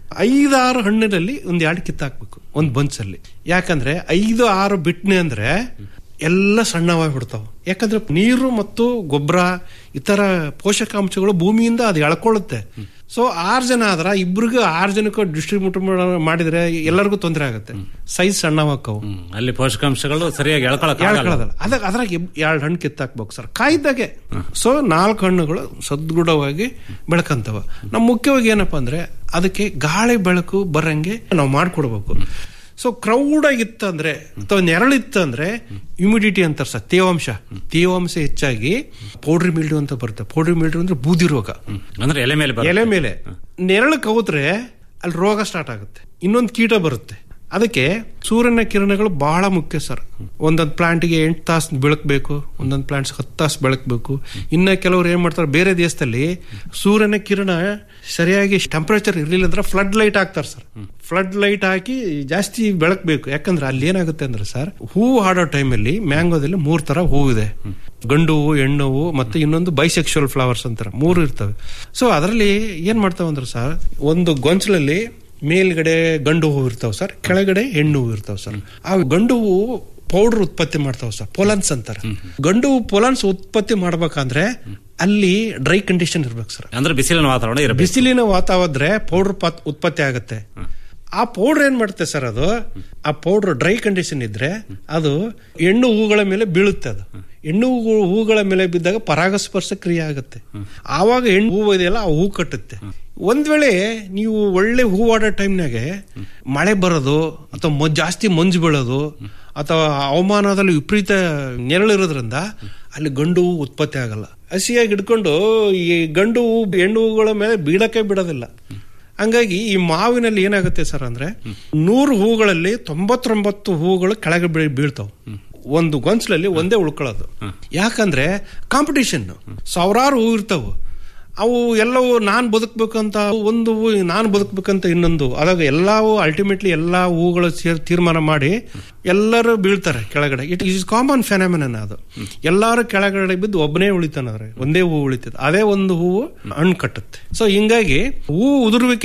ಐದಾರು ಹಣ್ಣಿನಲ್ಲಿ ಒಂದ್ ಎರಡು ಕಿತ್ತಾಕ್ಬೇಕು ಒಂದ್ ಬಂಚಲ್ಲಿ ಯಾಕಂದ್ರೆ ಐದು ಆರು ಬಿಟ್ನೆ ಅಂದ್ರೆ ಎಲ್ಲ ಸಣ್ಣವಾಗಿ ಬಿಡ್ತಾವ ಯಾಕಂದ್ರೆ ನೀರು ಮತ್ತು ಗೊಬ್ಬರ ಇತರ ಪೋಷಕಾಂಶಗಳು ಭೂಮಿಯಿಂದ ಅದು ಎಳ್ಕೊಳ್ಳುತ್ತೆ ಸೊ ಆರು ಜನ ಆದ್ರ ಇಬ್ರಿಗೂ ಆರು ಜನಕ್ಕೂ ಡಿಸ್ಟ್ರಿಬ್ಯೂಟ್ ಮಾಡಿದ್ರೆ ಎಲ್ಲರಿಗೂ ತೊಂದರೆ ಆಗುತ್ತೆ ಸೈಜ್ ಸಣ್ಣವಾಕ್ಕವು ಅಲ್ಲಿ ಪೋಷಕಾಂಶಗಳು ಸರಿಯಾಗಿ ಎಳ್ಕೊಳಕ್ ಎಳ್ಕೊಳ್ಳೋದಲ್ಲ ಅದಾಗ ಅದ್ರಾಗ ಎರಡು ಹಣ್ಣು ಕಿತ್ತಾಕ್ಬೇಕು ಸರ್ ಕಾಯ್ದಾಗೆ ಸೊ ನಾಲ್ಕು ಹಣ್ಣುಗಳು ಸದೃಢವಾಗಿ ಬೆಳಕಂತವ ನಮ್ ಮುಖ್ಯವಾಗಿ ಏನಪ್ಪಾ ಅಂದ್ರೆ ಅದಕ್ಕೆ ಗಾಳಿ ಬೆಳಕು ಬರಂಗೆ ನಾವು ಮಾಡ್ಕೊಡ್ಬೇಕು ಸೊ ಕ್ರೌಡ್ ಆಗಿತ್ತಂದ್ರೆ ಅಥವಾ ನೆರಳಿತ್ತಂದ್ರೆ ಹ್ಯುಮಿಡಿಟಿ ಅಂತಾರೆ ಸರ್ ತೇವಾಂಶ ತೇವಾಂಶ ಹೆಚ್ಚಾಗಿ ಪೌಡ್ರಿ ಮಿಲ್ಡ್ಯೂ ಅಂತ ಬರುತ್ತೆ ಪೌಡ್ರಿ ಮಿಲ್ಡ್ಯೂ ಅಂದ್ರೆ ಬೂದಿ ರೋಗ ಅಂದ್ರೆ ಎಲೆ ಮೇಲೆ ಬರುತ್ತೆ. ಎಲೆ ಮೇಲೆ ನೆರಳು ಕವುತ್ರೆ ಅಲ್ಲಿ ರೋಗ ಸ್ಟಾರ್ಟ್ ಆಗುತ್ತೆ ಇನ್ನೊಂದು ಕೀಟ ಬರುತ್ತೆ ಅದಕ್ಕೆ ಸೂರ್ಯನ ಕಿರಣಗಳು ಬಹಳ ಮುಖ್ಯ ಸರ್ ಒಂದೊಂದು ಪ್ಲಾಂಟ್ಗೆ ಎಂಟು ತಾಸು ಬೆಳಕಬೇಕು ಒಂದೊಂದು ಪ್ಲಾಂಟ್ಸ್ ಹತ್ತು ತಾಸು ಬೆಳಕಬೇಕು ಇನ್ನ ಕೆಲವರು ಏನ್ ಮಾಡ್ತಾರೆ ಬೇರೆ ದೇಶದಲ್ಲಿ ಸೂರ್ಯನ ಕಿರಣ ಸರಿಯಾಗಿ ಟೆಂಪರೇಚರ್ ಇರ್ಲಿಲ್ಲ ಅಂದ್ರೆ ಫ್ಲಡ್ ಲೈಟ್ ಹಾಕ್ತಾರೆ ಸರ್ ಫ್ಲಡ್ ಲೈಟ್ ಹಾಕಿ ಜಾಸ್ತಿ ಬೆಳಕಬೇಕು ಯಾಕಂದ್ರೆ ಅಲ್ಲಿ ಏನಾಗುತ್ತೆ ಅಂದ್ರೆ ಸರ್ ಹೂವು ಹಾಡೋ ಟೈಮಲ್ಲಿ ಮ್ಯಾಂಗೋದಲ್ಲಿ ಮೂರ್ ತರ ಹೂವು ಇದೆ ಗಂಡು ಹೂವು ಹೆಣ್ಣು ಹೂವು ಮತ್ತೆ ಇನ್ನೊಂದು ಬೈಸೆಕ್ಷುವಲ್ ಫ್ಲವರ್ಸ್ ಅಂತಾರೆ ಮೂರು ಇರ್ತವೆ ಸೊ ಅದರಲ್ಲಿ ಏನ್ ಮಾಡ್ತಾವ ಅಂದ್ರೆ ಸರ್ ಒಂದು ಗೊಂಚಲಲ್ಲಿ ಮೇಲ್ಗಡೆ ಗಂಡು ಹೂವು ಇರ್ತಾವ ಸರ್ ಕೆಳಗಡೆ ಹೆಣ್ಣು ಹೂವು ಇರ್ತಾವ ಸರ್ ಆ ಗಂಡು ಹೂವು ಪೌಡರ್ ಉತ್ಪತ್ತಿ ಮಾಡ್ತಾವ ಸರ್ ಪೊಲನ್ಸ್ ಅಂತಾರೆ ಗಂಡು ಹೂವು ಪೊಲನ್ಸ್ ಉತ್ಪತ್ತಿ ಮಾಡ್ಬೇಕಂದ್ರೆ ಅಲ್ಲಿ ಡ್ರೈ ಕಂಡೀಷನ್ ಇರ್ಬೇಕು ಸರ್ ಅಂದ್ರೆ ಬಿಸಿಲಿನ ವಾತಾವರಣ ಇರಬೇಕು ಬಿಸಿಲಿನ ವಾತಾವರಣ ಪೌಡರ್ ಉತ್ಪತ್ತಿ ಆಗುತ್ತೆ ಆ ಪೌಡರ್ ಏನ್ ಮಾಡುತ್ತೆ ಸರ್ ಅದು ಆ ಪೌಡರ್ ಡ್ರೈ ಕಂಡೀಷನ್ ಇದ್ರೆ ಅದು ಹೆಣ್ಣು ಹೂಗಳ ಮೇಲೆ ಬೀಳುತ್ತೆ ಅದು ಹೆಣ್ಣು ಹೂ- ಹೂಗಳ ಮೇಲೆ ಬಿದ್ದಾಗ ಪರಾಗಸ್ಪರ್ಶ ಕ್ರಿಯೆ ಆಗುತ್ತೆ ಆವಾಗ ಹೆಣ್ಣು ಹೂವು ಇದೆಯಲ್ಲ ಆ ಹೂ ಕಟ್ಟುತ್ತೆ ಒಂದ್ ವೇಳೆ ನೀವು ಒಳ್ಳೆ ಹೂವಾಡೋ ಟೈಮ್ನಾಗೆ ಮಳೆ ಬರೋದು ಅಥವಾ ಮೊ- ಜಾಸ್ತಿ ಮಂಜು ಬೀಳೋದು ಅಥವಾ ಹವಾಮಾನದಲ್ಲಿ ವಿಪರೀತ ನೆರಳಿರೋದ್ರಿಂದ ಅಲ್ಲಿ ಗಂಡು ಹೂ ಉತ್ಪತ್ತಿ ಆಗಲ್ಲ ಹಸಿಯಾಗಿ ಹಿಡ್ಕೊಂಡು ಈ ಗಂಡು ಹೂ ಹೆಣ್ಣು ಹೂಗಳ ಮೇಲೆ ಬೀಳಕ್ಕೆ ಬಿಡೋದಿಲ್ಲ ಹಂಗಾಗಿ ಈ ಮಾವಿನಲ್ಲಿ ಏನಾಗುತ್ತೆ ಸರ್ ಅಂದ್ರೆ ನೂರು ಹೂಗಳಲ್ಲಿ ತೊಂಬತ್ತೊಂಬತ್ತು ಹೂಗಳು ಕೆಳಗೆ ಬೀಳ್ ಬೀಳ್ತಾವ್ ಒಂದು ಗೊಂಚಲಲ್ಲಿ ಒಂದೇ ಉಳ್ಕೊಳ್ಳೋದು ಯಾಕಂದ್ರೆ ಕಾಂಪಿಟಿಷನ್ ಸಾವಿರಾರು ಹೂ ಇರ್ತಾವು ಅವು ಎಲ್ಲವೂ ನಾನ್ ಬದುಕ್ಬೇಕಂತ ಒಂದು ಹೂ ನಾನ್ ಬದುಕ್ಬೇಕಂತ ಇನ್ನೊಂದು ಅದಾಗ ಎಲ್ಲವೂ ಅಲ್ಟಿಮೇಟ್ಲಿ ಎಲ್ಲಾ ಹೂಗಳು ಸೇರ್ ತೀರ್ಮಾನ ಮಾಡಿ ಎಲ್ಲರೂ ಬೀಳ್ತಾರೆ ಕೆಳಗಡೆ ಇಟ್ ಇಸ್ ಕಾಮನ್ ಫೆನಾಮಿನನ್ ಅದು ಎಲ್ಲಾರು ಕೆಳಗಡೆ ಬಿದ್ದು ಒಬ್ಬನೇ ಉಳಿತಾನಂದ್ರೆ ಒಂದೇ ಹೂ ಉಳಿತದೆ ಅದೇ ಒಂದು ಹೂವು ಹಣ್ಣು ಕಟ್ಟುತ್ತೆ ಸೊ ಹಿಂಗಾಗಿ ಹೂ ಉದುರುವಿಕೆ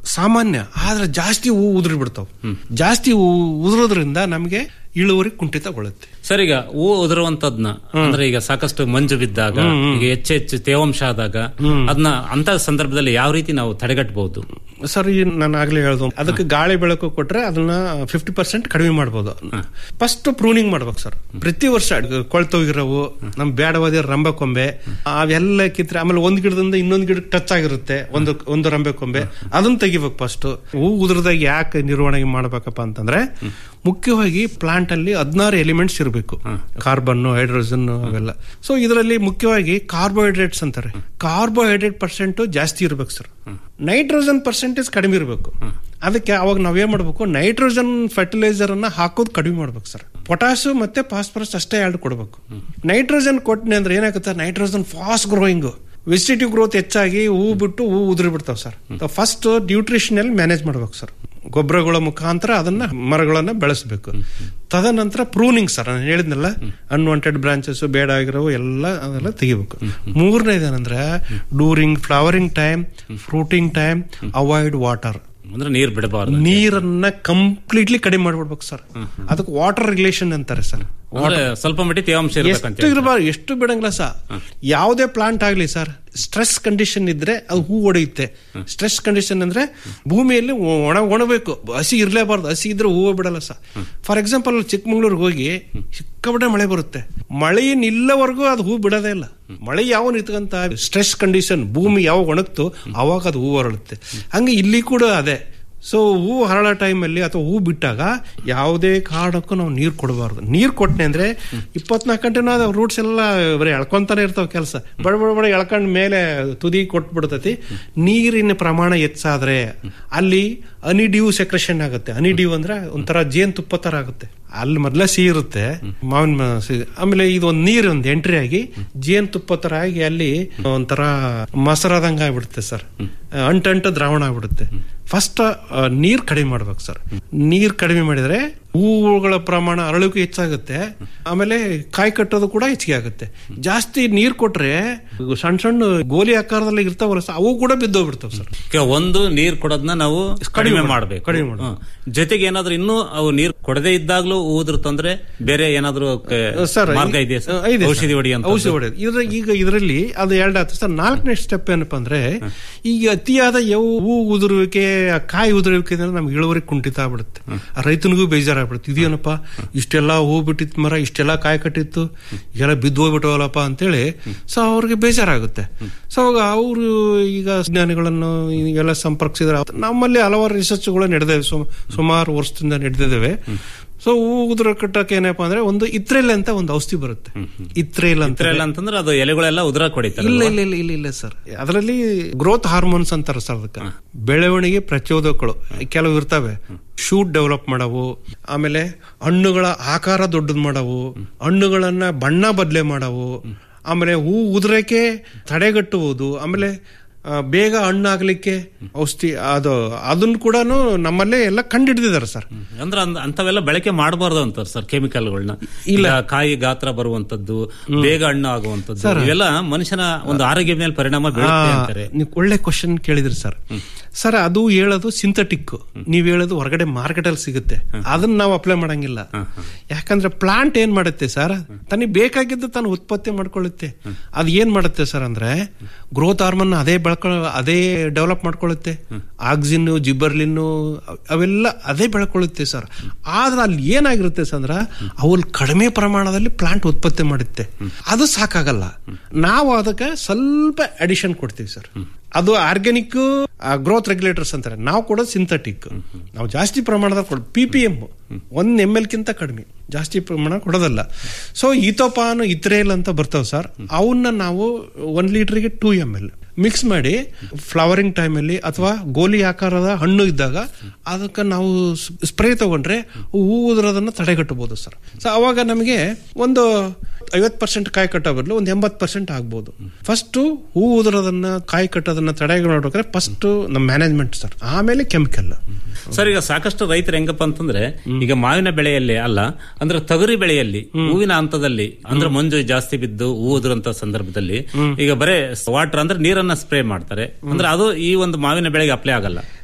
ಸಾಮಾನ್ಯ ಆದ್ರೆ ಜಾಸ್ತಿ ಹೂ ಉದುರಿ ಬಿಡ್ತಾವ್ ಜಾಸ್ತಿ ಹೂ ಉದುರೋದ್ರಿಂದ ನಮಗೆ ಇಳುವರಿ ಕುಂಠಿತಗೊಳ್ಳುತ್ತೆ ಸರ್ ಈಗ ಹೂ ಉದುರುವಂತದ್ನ ಅಂದ್ರೆ ಈಗ ಸಾಕಷ್ಟು ಮಂಜು ಬಿದ್ದಾಗ ಈಗ ಹೆಚ್ಚು ಹೆಚ್ಚು ತೇವಾಂಶ ಆದಾಗ ಅದನ್ನ ಅಂತ ಸಂದರ್ಭದಲ್ಲಿ ಯಾವ ರೀತಿ ನಾವು ತಡೆಗಟ್ಟಬಹುದು ಸರ್ ಈ ನಾನು ಆಗ್ಲೇ ಹೇಳ್ದು ಅದಕ್ಕೆ ಗಾಳಿ ಬೆಳಕು ಕೊಟ್ರೆ ಅದನ್ನ ಫಿಫ್ಟಿ ಪರ್ಸೆಂಟ್ ಕಡಿಮೆ ಮಾಡ್ಬೋದು ಫಸ್ಟ್ ಪ್ರೂನಿಂಗ್ ಮಾಡ್ಬೇಕು ಸರ್ ಪ್ರತಿ ವರ್ಷ ಕೊಳ್ತೋಗಿರೋವು ನಮ್ ಬೇಡವಾದ ರಂಬೆ ಕೊಂಬೆ ಅವೆಲ್ಲ ಕಿತ್ರೆ ಆಮೇಲೆ ಒಂದ್ ಗಿಡದಿಂದ ಇನ್ನೊಂದ್ ಗಿಡಕ್ಕೆ ಟಚ್ ಆಗಿರುತ್ತೆ ಒಂದು ಒಂದು ರಂಬೆ ಕೊಂಬೆ ಅದನ್ನ ತೆಗಿಬೇಕು ಫಸ್ಟ್ ಹೂ ಉದುರದಾಗ ಯಾಕೆ ನಿರ್ವಹಣೆ ಮಾಡ್ಬೇಕಪ್ಪ ಅಂತಂದ್ರೆ ಮುಖ್ಯವಾಗಿ ಪ್ಲಾಂಟ್ ಅಲ್ಲಿ ಹದಿನಾರು ಎಲಿಮೆಂಟ್ಸ್ ಇರಬೇಕು ಕಾರ್ಬನ್ ಹೈಡ್ರೋಜನ್ ಅವೆಲ್ಲ ಸೊ ಇದರಲ್ಲಿ ಮುಖ್ಯವಾಗಿ ಕಾರ್ಬೋಹೈಡ್ರೇಟ್ಸ್ ಅಂತಾರೆ ಕಾರ್ಬೋಹೈಡ್ರೇಟ್ ಪರ್ಸೆಂಟ್ ಜಾಸ್ತಿ ಇರ್ಬೇಕು ಸರ್ ನೈಟ್ರೋಜನ್ ಪರ್ಸೆಂಟೇಜ್ ಕಡಿಮೆ ಇರಬೇಕು ಅದಕ್ಕೆ ಅವಾಗ ನಾವೇನ್ ಮಾಡ್ಬೇಕು ನೈಟ್ರೋಜನ್ ಫರ್ಟಿಲೈಸರ್ ಅನ್ನ ಹಾಕೋದು ಕಡಿಮೆ ಮಾಡ್ಬೇಕು ಸರ್ ಪೊಟಾಸು ಮತ್ತೆ ಫಾಸ್ಫರಸ್ ಅಷ್ಟೇ ಎರಡು ಕೊಡ್ಬೇಕು ನೈಟ್ರೋಜನ್ ಕೊಟ್ಟನೆ ಅಂದ್ರೆ ಏನಾಗುತ್ತೆ nitrogen fast growing vegetative growth ಹೆಚ್ಚಾಗಿ ಹೂ ಬಿಟ್ಟು ಹೂ ಉದುರಿ ಬಿಡ್ತಾವ ಸರ್ ಫಸ್ಟ್ ನ್ಯೂಟ್ರಿಷನಲ್ ಮ್ಯಾನೇಜ್ ಮಾಡ್ಬೇಕು ಸರ್ ಗೊಬ್ಬರಗಳ ಮುಖಾಂತರ ಅದನ್ನ ಮರಗಳನ್ನ ಬೆಳೆಸಬೇಕು ತದನಂತರ ಪ್ರೂನಿಂಗ್ ಸರ್ ನಾನು ಹೇಳಿದ್ನಲ್ಲ ಅನ್ವಾಂಟೆಡ್ ಬ್ರಾಂಚಸ್ ಬೇಡ ಆಗಿರೋ ಎಲ್ಲ ಅದೆಲ್ಲ ತೆಗಿಬೇಕು ಮೂರನೇದೇನಂದ್ರೆ during flowering time fruiting time avoid water ಅಂದ್ರೆ ನೀರ್ ಬಿಡಬಾರ್ದು ನೀರನ್ನ ಕಂಪ್ಲೀಟ್ಲಿ ಕಡಿಮೆ ಮಾಡ್ಬಿಡ್ಬೇಕು ಸರ್ ಅದಕ್ಕೆ ವಾಟರ್ ರಿಲೇಷನ್ ಅಂತಾರೆ ಸರ್ ಅಂದ್ರೆ ಸ್ವಲ್ಪ ಮಟ್ಟಿಗೆ ತೇವಾಂಶ ಇರ್ಬೇಕಂತ ಎಷ್ಟು ಇರಬಾರ್ದು ಎಷ್ಟು ಬಿಡಂಗಿಲ್ಲ ಸರ್ ಯಾವುದೇ ಪ್ಲಾಂಟ್ ಆಗ್ಲಿ ಸರ್ ಸ್ಟ್ರೆಸ್ ಕಂಡೀಷನ್ ಇದ್ರೆ ಅದು ಹೂ ಹೊಡೆಯುತ್ತೆ ಸ್ಟ್ರೆಸ್ ಕಂಡೀಷನ್ ಅಂದ್ರೆ ಭೂಮಿಯಲ್ಲಿ ಒಣ ಒಣಬೇಕು ಹಸಿ ಇರ್ಲೇಬಾರ್ದು ಹಸಿ ಇದ್ರೆ ಹೂವು ಬಿಡಲ್ಲ ಸರ್ ಫಾರ್ ಎಕ್ಸಾಂಪಲ್ ಚಿಕ್ಕಮಂಗ್ಳೂರ್ಗೆ ಹೋಗಿ ಸಿಕ್ಕಾಪಟ್ಟೆ ಮಳೆ ಬರುತ್ತೆ ಮಳೆ ನಿಲ್ಲವರೆಗೂ ಅದು ಹೂ ಬಿಡೋದೇ ಇಲ್ಲ ಮಳೆ ಯಾವ ನಿಂತ್ಕಂತ ಸ್ಟ್ರೆಸ್ ಕಂಡೀಷನ್ ಭೂಮಿ ಯಾವಾಗ ಒಣಗ್ತು ಅವಾಗ ಅದು ಹೂ ಹೊರಳುತ್ತೆ ಹಂಗೆ ಇಲ್ಲಿ ಕೂಡ ಅದೇ ಸೊ ಹೂ ಹರಳೋ ಟೈಮಲ್ಲಿ ಅಥವಾ ಹೂ ಬಿಟ್ಟಾಗ ಯಾವುದೇ ಕಾರಣಕ್ಕೂ ನಾವು ನೀರು ಕೊಡಬಾರ್ದು ನೀರು ಕೊಟ್ಟನೆ ಅಂದ್ರೆ ಇಪ್ಪತ್ನಾಲ್ಕು ಗಂಟೆನೂ ಅದು ರೂಟ್ಸ್ ಎಲ್ಲ ಬರೀ ಎಳ್ಕೊಂತಾನೆ ಇರ್ತಾವ ಕೆಲಸ ಬಡ ಬಡ ಬಡ ಎಳ್ಕೊಂಡ್ ಮೇಲೆ ತುದಿ ಕೊಟ್ಬಿಡ್ತತಿ ನೀರಿನ ಪ್ರಮಾಣ ಹೆಚ್ಚಾದ್ರೆ ಅಲ್ಲಿ ಅನಿಡ್ಯೂ ಸೆಕ್ರೆಷನ್ ಆಗುತ್ತೆ ಅನಿಡ್ಯೂ ಅಂದ್ರೆ ಒಂಥರ ಜೇನ್ ತುಪ್ಪ ತರ ಆಗುತ್ತೆ ಅಲ್ಲಿ ಮೊದ್ಲ ಸಿಹಿ ಇರುತ್ತೆ ಮಾವಿನ ಮ- ಸಿಹಿ. ಆಮೇಲೆ ಇದು ಒಂದು ನೀರು ಒಂದು ಎಂಟ್ರಿ ಆಗಿ ಜೇನ್ ತುಪ್ಪ ತರ ಆಗಿ ಅಲ್ಲಿ ಒಂಥರ ಮೊಸರಾದಂಗ ಆಗ್ಬಿಡುತ್ತೆ ಸರ್ ಅಂಟಂಟ ದ್ರಾವಣ ಆಗ್ಬಿಡುತ್ತೆ ಫಸ್ಟ್ ನೀರ್ ಕಡಿಮೆ ಮಾಡ್ಬೇಕು ಸರ್ ನೀರ್ ಕಡಿಮೆ ಮಾಡಿದ್ರೆ ಹೂವುಗಳ ಪ್ರಮಾಣ ಅರಳುವಿಕೆ ಹೆಚ್ಚಾಗುತ್ತೆ ಆಮೇಲೆ ಕಾಯಿ ಕಟ್ಟೋದು ಕೂಡ ಹೆಚ್ಚಿಗೆ ಆಗುತ್ತೆ ಜಾಸ್ತಿ ನೀರ್ ಕೊಟ್ರೆ ಸಣ್ಣ ಸಣ್ಣ ಗೋಲಿ ಆಕಾರದಲ್ಲಿ ಇರ್ತಾವಲ್ಲ ಸರ್ ಅವು ಕೂಡ ಬಿದ್ದೋಗ್ಬಿಡ್ತಾವ ಸರ್ ಈಗ ಒಂದು ನೀರ್ ಕೊಡೋದನ್ನ ನಾವು ಕಡಿಮೆ ಮಾಡ್- ಮಾಡ್ಬೇಕು ಕಡಿಮೆ ಮಾಡ್ಬೇಕು. ಹ್ಮ್. ಜೊತೆಗೆ ಏನಾದ್ರೂ ಇನ್ನೂ ಅವು ನೀರ್ ಕೊಡದೇ ಇದ್ದಾಗ್ಲೂ ಊದ್ರ ತೊಂದ್ರೆ ಬೇರೆ ಏನಾದ್ರೂ ಕ- ಸರ್ ಮಾರ್ಗ ಇದೆಯಾ ಸರ್? ಇದೆ ಸರ್. ಔಷಧಿ ಹೊಡಿ ಅಂತ ಔಷಧಿ ಹೊಡೆಯೋದು ಇದ್ರ ಈಗ ಇದರಲ್ಲಿ ಅದು ಎರಡು ಆಯ್ತು ಸರ್ ನಾಲ್ಕನೇ ಸ್ಟೆಪ್ ಏನಪ್ಪಾ ಅಂದ್ರೆ ಈಗ ಅತಿಯಾದ ಯಾವ ಹೂ ಉದುರುವಿಕೆ ಆ ಕಾಯಿ ಉದುರುವಿಕೆ ಅಂದ್ರೆ ನಮ್ಗೆ ಇಳುವರಿ ಕುಂಠಿತ ಆಗ್ಬಿಡುತ್ತೆ ಆ ರೈತನಿಗೂ ಬೇಜಾರಾಗ್ಬಿಡುತ್ತೆ ಇದೇನಪ್ಪ ಇಷ್ಟೆಲ್ಲ ಹೂ ಬಿಟ್ಟಿತ್ತು ಮರ ಇಷ್ಟೆಲ್ಲ ಕಾಯಿ ಕಟ್ಟಿತ್ತು ಈಗೆಲ್ಲ ಬಿದ್ದು ಹೋಗ್ಬಿಟ್ಟವಲ್ಲಪ್ಪ ಅಂತೇಳಿ ಸೊ ಅವ್ರಿಗೆ ಬೇಜಾರಾಗುತ್ತೆ ಸೊ ಅವರು ಈಗ ವಿಜ್ಞಾನಿಗಳನ್ನು ಎಲ್ಲ ಸಂಪರ್ಕಿಸಿದ್ರೆ ನಮ್ಮಲ್ಲಿ ಹಲವಾರು ರಿಸರ್ಚ್ಗಳು ನಡೆದಿವೆ ಸುಮಾರು ವರ್ಷದಿಂದ ನಡೆದಿದ್ದಾವೆ ಸೊ ಹೂ ಉದುರ ಕಟ್ಟಕ್ಕೆ ಏನಪ್ಪಾ ಅಂದ್ರೆ ಒಂದು ಇತ್ರೇಲ್ ಅಂತ ಒಂದು ಔಷಧಿ ಬರುತ್ತೆ ಇತ್ರೇಲ್ ಅಂತ ಇತ್ರೆಲ್ಲ ಅಂತಂದ್ರೆ ಅದು ಎಲೆಗಳೆಲ್ಲ ಉದುರ ಕೊಡಿತಾರೆ ಇಲ್ಲ ಇಲ್ಲ ಇಲ್ಲ ಇಲ್ಲ ಇಲ್ಲ ಸರ್ ಅದರಲ್ಲಿ ಗ್ರೋತ್ ಹಾರ್ಮೋನ್ಸ್ ಅಂತಾರೆ ಸರ್ ಅದಕ್ಕೆ ಬೆಳವಣಿಗೆ ಪ್ರಚೋದಕಗಳು ಕೆಲವು ಇರ್ತವೆ ಶೂಟ್ ಡೆವಲಪ್ ಮಾಡವು ಆಮೇಲೆ ಹಣ್ಣುಗಳ ಆಕಾರ ದೊಡ್ಡದು ಮಾಡವು ಹಣ್ಣುಗಳನ್ನ ಬಣ್ಣ ಬದಲೆ ಮಾಡವು ಆಮೇಲೆ ಹೂ ಉದುರಕ್ಕೆ ತಡೆಗಟ್ಟುವುದು ಆಮೇಲೆ ಆ, ಬೇಗ ಹಣ್ಣಾಗ್ಲಿಕ್ಕೆ ಔಷಧಿ ಅದು ಅದನ್ನ ಕೂಡ ನಮ್ಮಲ್ಲೇ ಎಲ್ಲ ಕಂಡಿಡಿದಿದ್ದಾರೆ ಸರ್ ಅಂದ್ರೆ ಅಂದ್- ಅಂತವೆಲ್ಲ ಬಳಕೆ ಮಾಡಬಾರ್ದು ಅಂತಾರೆ ಸರ್ ಕೆಮಿಕಲ್ಗಳನ್ನ ಇಲ್ಲ ಕಾಯಿ ಗಾತ್ರ ಬರುವಂತದ್ದು ಬೇಗ ಹಣ್ಣು ಆಗುವಂತದ್ದು ಸರ್. ಇವೆಲ್ಲ ಮನುಷ್ಯನ ಒಂದು ಆರೋಗ್ಯ ಮೇಲೆ ಪರಿಣಾಮ ಬೀಳುತ್ತೆ ಅಂತಾರೆ ನೀವು ಒಳ್ಳೆ ಕ್ವಶನ್ ಕೇಳಿದ್ರಿ ಸರ್ ಸರ್ ಅದು ಹೇಳೋದು ಸಿಂಥೆಟಿಕ್ ನೀವ್ ಹೇಳೋದು ಹೊರಗಡೆ ಮಾರ್ಕೆಟ್ ಅಲ್ಲಿ ಸಿಗುತ್ತೆ ಅದನ್ನ ನಾವು ಅಪ್ಲೈ ಮಾಡಂಗಿಲ್ಲ ಯಾಕಂದ್ರೆ ಪ್ಲಾಂಟ್ ಏನ್ ಮಾಡುತ್ತೆ ಸರ್ ತನಗೆ ಬೇಕಾಗಿದ್ದು ತಾನು ಉತ್ಪತ್ತಿ ಮಾಡ್ಕೊಳ್ಳುತ್ತೆ ಅದ್ ಏನ್ ಮಾಡುತ್ತೆ ಸರ್ ಅಂದ್ರೆ ಗ್ರೋತ್ ಹಾರ್ಮೋನ್ ಅದೇ ಬೆಳ್ಕೊ ಅದೇ ಡೆವಲಪ್ ಮಾಡ್ಕೊಳ್ಳುತ್ತೆ ಆಕ್ಸಿನ್ ಜಿಬ್ಬರ್ಲಿನ್ನು ಅವೆಲ್ಲ ಅದೇ ಬೆಳ್ಕೊಳ್ಳುತ್ತೆ ಸರ್ ಆದ್ರೆ ಅಲ್ಲಿ ಏನಾಗಿರುತ್ತೆ ಸರ್ ಅಂದ್ರ ಅವಲ್ಲಿ ಕಡಿಮೆ ಪ್ರಮಾಣದಲ್ಲಿ ಪ್ಲಾಂಟ್ ಉತ್ಪತ್ತಿ ಮಾಡುತ್ತೆ ಅದು ಸಾಕಾಗಲ್ಲ ನಾವು ಅದಕ್ಕೆ ಸ್ವಲ್ಪ ಅಡಿಷನ್ ಕೊಡ್ತೀವಿ ಸರ್ ಅದು ಆರ್ಗ್ಯಾನಿಕ್ ಗ್ರೋತ್ ರೆಗ್ಯುಲೇಟರ್ಸ್ ಅಂತಾರೆ ನಾವು ಕೊಡೋದು ಸಿಂಥೆಟಿಕ್ ನಾವು ಜಾಸ್ತಿ ಪ್ರಮಾಣದಲ್ಲಿ ಕೊಡೋದು ಪಿ ಪಿ ಎಂ ಒಂದ್ ಎಮ್ ಎಲ್ ಕಿಂತ ಕಡಿಮೆ ಜಾಸ್ತಿ ಪ್ರಮಾಣ ಕೊಡೋದಲ್ಲ ಸೊ ಈತೋಪಾನ್ ಇತ್ರೇಲ್ ಅಂತ ಬರ್ತಾವ ಸರ್ ಅವನ್ನ ನಾವು ಒಂದ್ ಲೀಟರ್ಗೆ ಟೂ ಎಮ್ ಎಲ್ ಮಿಕ್ಸ್ ಮಾಡಿ ಫ್ಲವರಿಂಗ್ ಟೈಮಲ್ಲಿ ಅಥವಾ ಗೋಲಿ ಆಕಾರದ ಹಣ್ಣು ಇದ್ದಾಗ ಅದಕ್ಕೆ ನಾವು ಸ್ಪ್ರೇ ತಗೊಂಡ್ರೆ ಹೂ ಉದುರೋದನ್ನ ತಡೆಗಟ್ಟಬಹುದು ಸರ್ ಸೊ ಅವಾಗ ನಮಗೆ ಒಂದು ಐವತ್ ಪರ್ಸೆಂಟ್ ಕಾಯಿ ಕಟ್ಟೋ ಬದಲು ಒಂದು ಎಂಬತ್ ಪರ್ಸೆಂಟ್ ಆಗ್ಬೋದು ಫಸ್ಟ್ ಹೂ ಉದುರೋದನ್ನ ಕಾಯಿ ಕಟ್ಟೋದನ್ನ ತಡೆ ಮಾಡ್ಬೇಕಾದ್ರೆ ಫಸ್ಟ್ ನಮ್ಮ ಮ್ಯಾನೇಜ್ಮೆಂಟ್ ಸರ್ ಆಮೇಲೆ ಕೆಮಿಕಲ್ ಸರ್ ಈಗ ಸಾಕಷ್ಟು ರೈತರು ಹೆಂಗಪ್ಪ ಅಂತಂದ್ರೆ ಈಗ ಮಾವಿನ ಬೆಳೆಯಲ್ಲಿ ಅಲ್ಲ ಅಂದ್ರೆ ತೊಗರಿ ಬೆಳೆಯಲ್ಲಿ ಹೂವಿನ ಹಂತದಲ್ಲಿ ಅಂದ್ರೆ ಮಂಜು ಜಾಸ್ತಿ ಬಿದ್ದು ಹೂ ಉದುರಂತ ಸಂದರ್ಭದಲ್ಲಿ ಈಗ ಬರೇ ವಾಟರ್ ಅಂದ್ರೆ ನೀರನ್ನ ಸ್ಪ್ರೇ ಮಾಡ್ತಾರೆ ಅಂದ್ರೆ ಅದು ಈ ಒಂದು ಮಾವಿನ ಬೆಳೆಗೆ ಅಪ್ಲೈ ಆಗಲ್ಲ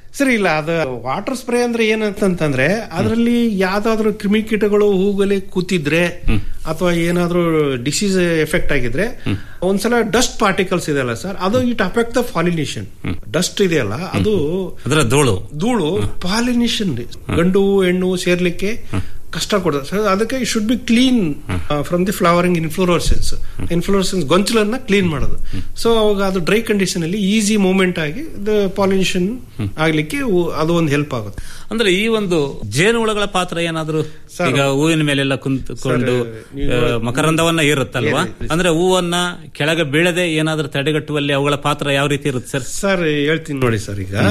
ಸರಿ ಇಲ್ಲ ಅದು ವಾಟರ್ ಸ್ಪ್ರೇ ಅಂದ್ರೆ ಏನಂತಂದ್ರೆ ಅದರಲ್ಲಿ ಯಾವ್ದಾದ್ರು ಕ್ರಿಮಿಕೀಟಗಳು ಹೂಗಲಿ ಕೂತಿದ್ರೆ ಅಥವಾ ಏನಾದ್ರೂ ಡಿಸೀಸ್ ಎಫೆಕ್ಟ್ ಆಗಿದ್ರೆ ಒಂದ್ಸಲ ಡಸ್ಟ್ ಪಾರ್ಟಿಕಲ್ಸ್ ಇದೆಯಲ್ಲ ಸರ್ ಅದು it affect the pollination dust ಇದೆಯಲ್ಲ ಅದು ಅದರ ಧೂಳು ಧೂಳು ಪಾಲಿನೇಷನ್ ಗಂಡು ಹೆಣ್ಣು ಸೇರ್ಲಿಕ್ಕೆ ಕಷ್ಟ ಕೊಡುತ್ತೆ ಸೊ ಅದಕ್ಕೆ it should be clean from the flowering inflorescence inflorescence ಗೊಂಚಲನ್ನ ಕ್ಲೀನ್ ಮಾಡೋದು ಸೊ ಅವಾಗ ಅದು ಡ್ರೈ ಕಂಡೀಷನ್ ಅಲ್ಲಿ ಈಸಿ ಮೂವ್ಮೆಂಟ್ ಆಗಿ ಪಾಲಿನೇಷನ್ ಆಗ್ಲಿಕ್ಕೆ ಉ- ಅದು ಒಂದು ಹೆಲ್ಪ್ ಆಗುತ್ತೆ ಅಂದ್ರೆ ಈ ಒಂದು ಜೇನುಹುಳಗಳ ಪಾತ್ರ ಏನಾದ್ರು ಈಗ ಹೂವಿನ ಮೇಲೆಲ್ಲ ಕುಂತ್ಕೊಂಡು ನೀವು- ಆ, ಮಕರಂದವನ್ನ ಏರುತ್ತಲ್ವಾ ಅಂದ್ರೆ ಹೂವನ್ನ ಕೆಳಗೆ ಬೀಳದೆ ಏನಾದ್ರೂ ತಡೆಗಟ್ಟುವಲ್ಲಿ ಅವುಗಳ ಪಾತ್ರ ಯಾವ ರೀತಿ ಇರುತ್ತೆ ಸರ್ ಸರ್ ಹೇಳ್ತೀನಿ ನೋಡಿ ಸರ್ ಈಗ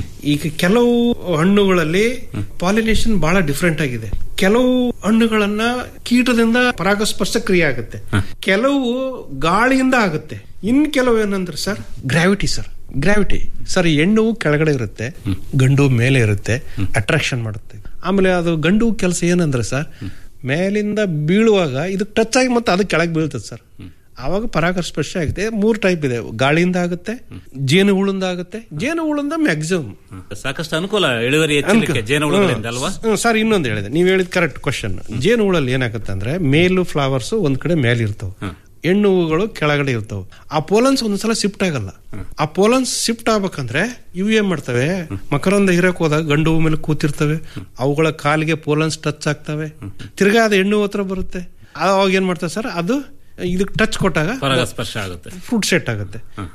ಈಗ ಕೆಲವು ಹಣ್ಣುಗಳಲ್ಲಿ ಪಾಲಿನೇಷನ್ ಬಹಳ ಡಿಫ್ರೆಂಟ್ ಆಗಿದೆ ಕೆಲವು ಹಣ್ಣುಗಳನ್ನ ಕೀಟದಿಂದ ಪರಾಗಸ್ಪರ್ಶ ಕ್ರಿಯೆ ಆಗುತ್ತೆ ಕೆಲವು ಗಾಳಿಯಿಂದ ಆಗುತ್ತೆ ಇನ್ ಕೆಲವು ಏನಂದ್ರೆ sir gravity sir gravity sir ಹೆಣ್ಣು ಕೆಳಗಡೆ ಇರುತ್ತೆ ಗಂಡು ಮೇಲೆ ಇರುತ್ತೆ ಅಟ್ರಾಕ್ಷನ್ ಮಾಡುತ್ತೆ ಆಮೇಲೆ ಅದು ಗಂಡು ಕೆಲಸ ಏನಂದ್ರೆ ಸರ್ ಮೇಲಿಂದ ಬೀಳುವಾಗ ಇದು ಟಚ್ ಆಗಿ ಮತ್ತೆ ಅದು ಕೆಳಗೆ ಬೀಳ್ತದೆ ಸರ್ ಆವಾಗ ಪರಾಗಸ್ಪರ್ಶ ಆಗುತ್ತೆ ಮೂರ್ ಟೈಪ್ ಇದೆ ಗಾಳಿಯಿಂದ ಆಗುತ್ತೆ ಜೇನು ಹುಳಿಂದ ಆಗುತ್ತೆ ಜೇನು ಹುಳಿಂದ ಮ್ಯಾಕ್ಸಿಮಮ್ ಸಾಕಷ್ಟು ಅನುಕೂಲ ಇಳುವರಿ ಹೆಚ್ಚಲಿಕ್ಕೆ ಜೇನುಹುಳಗಳಿಂದ ಅಲ್ವಾ ಸರ್ ಇನ್ನೊಂದು ಹೇಳಿದೆ ನೀವು ಹೇಳಿದ ಕರೆಕ್ಟ್ ಕ್ವಶನ್ ಜೇನು ಹುಳಲ್ಲಿ ಏನಾಗುತ್ತೆ ಅಂದ್ರೆ ಮೇಲು ಫ್ಲವರ್ಸ್ ಒಂದ್ ಕಡೆ ಮೇಲೆ ಇರ್ತಾವ ಹೆಣ್ಣು ಹೂಗಳು ಕೆಳಗಡೆ ಇರ್ತಾವ ಆ ಪೋಲನ್ಸ್ ಒಂದ್ಸಲ ಶಿಫ್ಟ್ ಆಗಲ್ಲ ಆ ಪೋಲನ್ಸ್ ಶಿಫ್ಟ್ ಆಗ್ಬೇಕಂದ್ರೆ ಇವು ಏನ್ ಮಾಡ್ತವೆ ಮಕರಂದ ಹಿರಕ್ ಹೋದಾಗ ಗಂಡು ಹೂ ಮೇಲೆ ಕೂತಿರ್ತವೆ ಅವುಗಳ ಕಾಲಿಗೆ ಪೋಲನ್ಸ್ ಟಚ್ ಆಗ್ತವೆ ತಿರ್ಗಾ ಅದು ಹೆಣ್ಣು ಹತ್ರ ಬರುತ್ತೆ ಅವಾಗ ಏನ್ ಮಾಡ್ತವೆ ಸರ್ ಅದು ಇದಕ್ಕೆ ಟಚ್ ಕೊಟ್ಟಾಗ ಪರಾಗಸ್ಪರ್ಶ ಆಗುತ್ತೆ ಫ್ರೂಟ್ ಸೆಟ್ ಆಗುತ್ತೆ